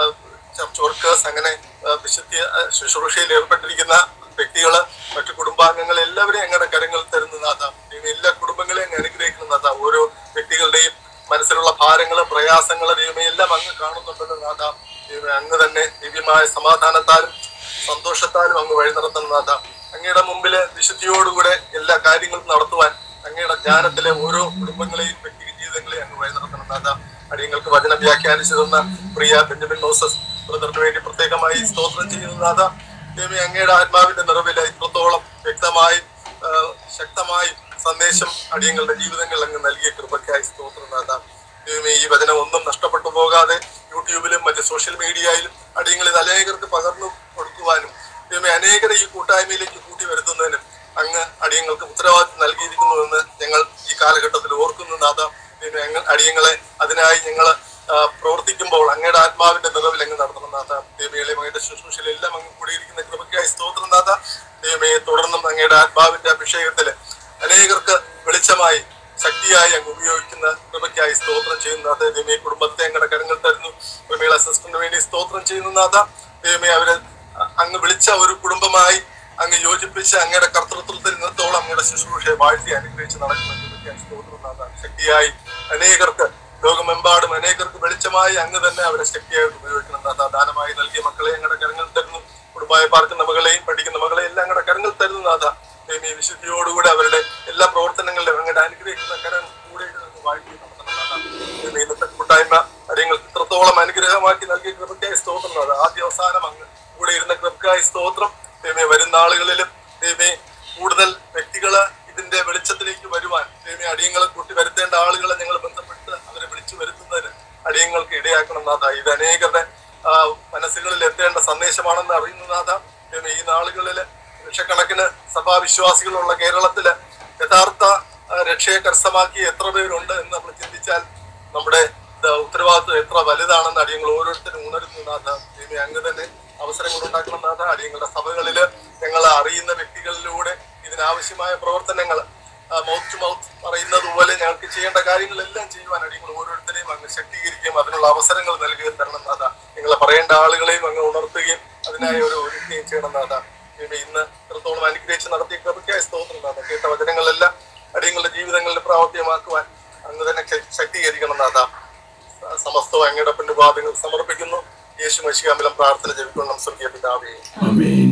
ചർച്ച് വർക്കേഴ്സ് അങ്ങനെ ആ, വിശുദ്ധ ആ, ശുശ്രൂഷയിൽ ഏർപ്പെട്ടിരിക്കുന്ന വ്യക്തികള് മറ്റു കുടുംബാംഗങ്ങൾ എല്ലാവരെയും ഞങ്ങളുടെ കരങ്ങളിൽ തരുന്ന നാഥ ദൈവമേ എല്ലാ കുടുംബങ്ങളെയും അങ്ങ് അനുഗ്രഹിക്കുന്ന നാഥ ഓരോ വ്യക്തികളുടെയും മനസ്സിലുള്ള ഭാരങ്ങളും പ്രയാസങ്ങളും ദൈവമേ എല്ലാം അങ്ങ് കാണുന്നുണ്ടല്ലോ നാഥ ദൈവമേ അങ്ങ് തന്നെ ദിവ്യമായ സമാധാനത്താലും സന്തോഷത്താലും അങ്ങ് വഴി നടത്തുന്ന നാഥ അങ്ങയുടെ മുമ്പില് വിശുദ്ധിയോടുകൂടെ എല്ലാ കാര്യങ്ങളും നടത്തുവാൻ അങ്ങയുടെ ജ്ഞാനത്തിലെ ഓരോ കുടുംബങ്ങളെയും വ്യക്തി ജീവിതങ്ങളെയും അങ്ങ് വഴി നടത്തണം നാഥ അടിയങ്ങൾക്ക് വചനം വ്യാഖ്യാനിച്ചു തന്ന പ്രിയ ബെഞ്ചമിൻ മോസസ് ബ്രദറിന് വേണ്ടി പ്രത്യേകമായി സ്തോത്രം ചെയ്യുന്ന നാഥ ദൈവമേ അങ്ങയുടെ ആത്മാവിന്റെ നിറവില് ഇത്രത്തോളം വ്യക്തമായി ആ, ശക്തമായി സന്ദേശം അടിയങ്ങളുടെ ജീവിതങ്ങളിൽ അങ്ങ് നൽകിയ കൃപയ്ക്കായി സ്തോത്രം നാഥ ദൈവമേ ഈ വചനം ഒന്നും നഷ്ടപ്പെട്ടു പോകാതെ യൂട്യൂബിലും മറ്റ് സോഷ്യൽ മീഡിയയിലും അടിയങ്ങളിൽ അനേകർക്ക് പകർന്നു കൊടുക്കുവാനും ദൈവമേ അനേകരെ ഈ കൂട്ടായ്മയിലേക്ക് കൂട്ടി വരുത്തുന്നതിനും അങ്ങ് അടിയങ്ങൾക്ക് ഉത്തരവാദിത്വം നൽകിയിരിക്കുന്നുവെന്ന് ഞങ്ങൾ ഈ കാലഘട്ടത്തിൽ ഓർക്കുന്നു നാഥ ദൈവമേ അങ്ങ് അടിയങ്ങളെ അതിനായി ഞങ്ങൾ പ്രവർത്തിക്കുമ്പോൾ അങ്ങയുടെ ആത്മാവിന്റെ നിറവിൽ അങ്ങ് നടത്തണം നാഥ ദൈവമേ അങ്ങയുടെ ശുശ്രൂഷയിൽ എല്ലാം അങ്ങ് കൂടിയിരിക്കുന്ന കൃപയ്ക്കായി സ്തോത്രം നാഥ ദൈവമേ തുടർന്നും അങ്ങയുടെ ആത്മാവിന്റെ അഭിഷേകത്തില് അനേകർക്ക് വെളിച്ചമായി ശക്തിയായി അങ്ങ് ഉപയോഗിക്കുന്ന കൃപയ്ക്കായി സ്തോത്രം ചെയ്യുന്ന നാഥ ദൈവമേ കുടുംബത്തെ അങ്ങയുടെ കരങ്ങൾ തരുന്നു കൃപയുടെ അസിസ്റ്റന്റിന് വേണ്ടി സ്തോത്രം ചെയ്യുന്ന നാഥ ദൈവമേ അവര് അങ്ങ് വിളിച്ച ഒരു കുടുംബമായി അങ്ങ് യോജിപ്പിച്ച് അങ്ങയുടെ കർത്തൃത്വത്തിൽ നിന്നത്തോളം അങ്ങയുടെ ശുശ്രൂഷയെ വാഴ്ത്തി അനുഗ്രഹിച്ച് നടക്കുന്ന കൃപയ്ക്കായി സ്തോത്രം നാഥ ശക്തിയായി അനേകർക്ക് ലോകമെമ്പാടും അനേകർക്ക് വെളിച്ചമായി അങ്ങ് തന്നെ അവരെ ശക്തിയായിട്ട് ഉപയോഗിക്കണം നാഥ ദാനമായി നൽകിയ മക്കളെ ഞങ്ങളുടെ കരങ്ങൾ തരുന്നു കുടുംബമായി പാർക്കുന്ന മകളെയും പഠിക്കുന്ന മകളെയും എല്ലാം ഞങ്ങളുടെ കരങ്ങൾ തരുന്നു നാഥ ദൈവമേ വിശുദ്ധിയോടുകൂടെ അവരുടെ എല്ലാ പ്രവർത്തനങ്ങളിലും അങ്ങയുടെ അനുഗ്രഹിക്കുന്ന കരം കൂടെ ഇരുന്ന് വാഴ്ത്തി നടത്തണം നാഥ ദൈവമേ ഇന്നത്തെ കൂട്ടായ്മ അടിയങ്ങൾക്ക് ഇത്രത്തോളം അനുഗ്രഹമാക്കി നൽകിയ കൃപയ്ക്കായി സ്തോത്രം നാഥ ആദ്യ അവസാനം അങ്ങ് കൂടെ ഇരുന്ന കൃപയ്ക്കായി സ്തോത്രം ദൈവമേ വരുന്ന ആളുകളിലും ദൈവമേ കൂടുതൽ വ്യക്തികള് ഇതിന്റെ വെളിച്ചത്തിലേക്ക് വരുവാൻ ദൈവമേ അടിയങ്ങളെ കൂട്ടി വരുത്തേണ്ട ആളുകളെ ഞങ്ങൾ ബന്ധപ്പെട്ട് അവരെ വിളിച്ചു വരുത്തുന്നതിന് അടിയങ്ങൾക്ക് ഇടയാക്കണം നാഥ ഇത് അനേകരുടെ ആ, മനസ്സുകളിൽ എത്തേണ്ട സന്ദേശമാണെന്ന് അറിയുന്ന നാഥ ദൈവമേ ഈ നാളുകളില് ലക്ഷക്കണക്കിന് സഭാവിശ്വാസികളുള്ള കേരളത്തില് യഥാർത്ഥ ആ, രക്ഷയെ കരസ്ഥമാക്കി എത്ര പേരുണ്ട് എന്ന് നമ്മൾ ചിന്തിച്ചാൽ നമ്മുടെ ഇത് ഉത്തരവാദിത്വം എത്ര വലുതാണെന്ന് അടിയങ്ങൾ ഓരോരുത്തരും ഉണരുന്നു നാഥ ദൈവമേ അങ്ങ് തന്നെ അവസരങ്ങൾ ഉണ്ടാക്കണം നാഥ അടിയങ്ങളുടെ സഭകളില് ഞങ്ങൾ അറിയുന്ന വ്യക്തികളിലൂടെ ഇതിനാവശ്യമായ പ്രവർത്തനങ്ങൾ മൗത്ത് ടു മൗത്ത് പറയുന്നത് പോലെ ഞങ്ങൾക്ക് ചെയ്യേണ്ട കാര്യങ്ങളെല്ലാം ചെയ്യുവാൻ അടിയങ്ങൾ ഓരോരുത്തരെയും അങ്ങ് ശക്തീകരിക്കുകയും അതിനുള്ള അവസരങ്ങൾ നൽകുകയും തരണം നാഥ നിങ്ങളെ പറയേണ്ട ആളുകളെയും അങ്ങ് ഉണർത്തുകയും അതിനായി ഒരു ഒരുക്കുകയും ചെയ്യണം നാഥ ദൈവമേ ഇന്ന് ഇത്രത്തോളം അനുഗ്രഹിച്ച് നടത്തിയ കൃപയ്ക്കായ സ്തോത്രം നാഥ കേട്ട വചനങ്ങളെല്ലാം അടിയങ്ങളുടെ ജീവിതങ്ങളിൽ പ്രാവർത്തികമാക്കുവാൻ അങ്ങ് തന്നെ ശ- ശക്തീകരിക്കണം നാഥ സമസ്തവും അങ്ങയുടെ പിന്നുപാതങ്ങൾ സമർപ്പിക്കുന്നു യേശു മഷികാമിലും പ്രാർത്ഥന ജപിക്കണം സ്വർഗീയ പിതാവേ ആമേൻ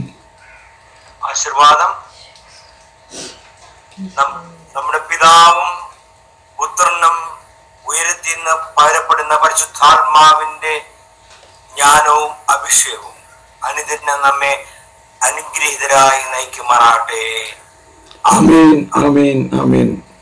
ആശീർവാദം നം- നമ്മുടെ പിതാവും പുത്രനും ഉയരത്തിൽ നിന്ന് പകരപ്പെടുന്ന പരിശുദ്ധാത്മാവിന്റെ ജ്ഞാനവും അഭിഷേകവും അനുദിനം നമ്മെ അനുഗ്രഹീതരായി നയിക്കുമാറാട്ടെ ആമേൻ ആമേൻ ആമേൻ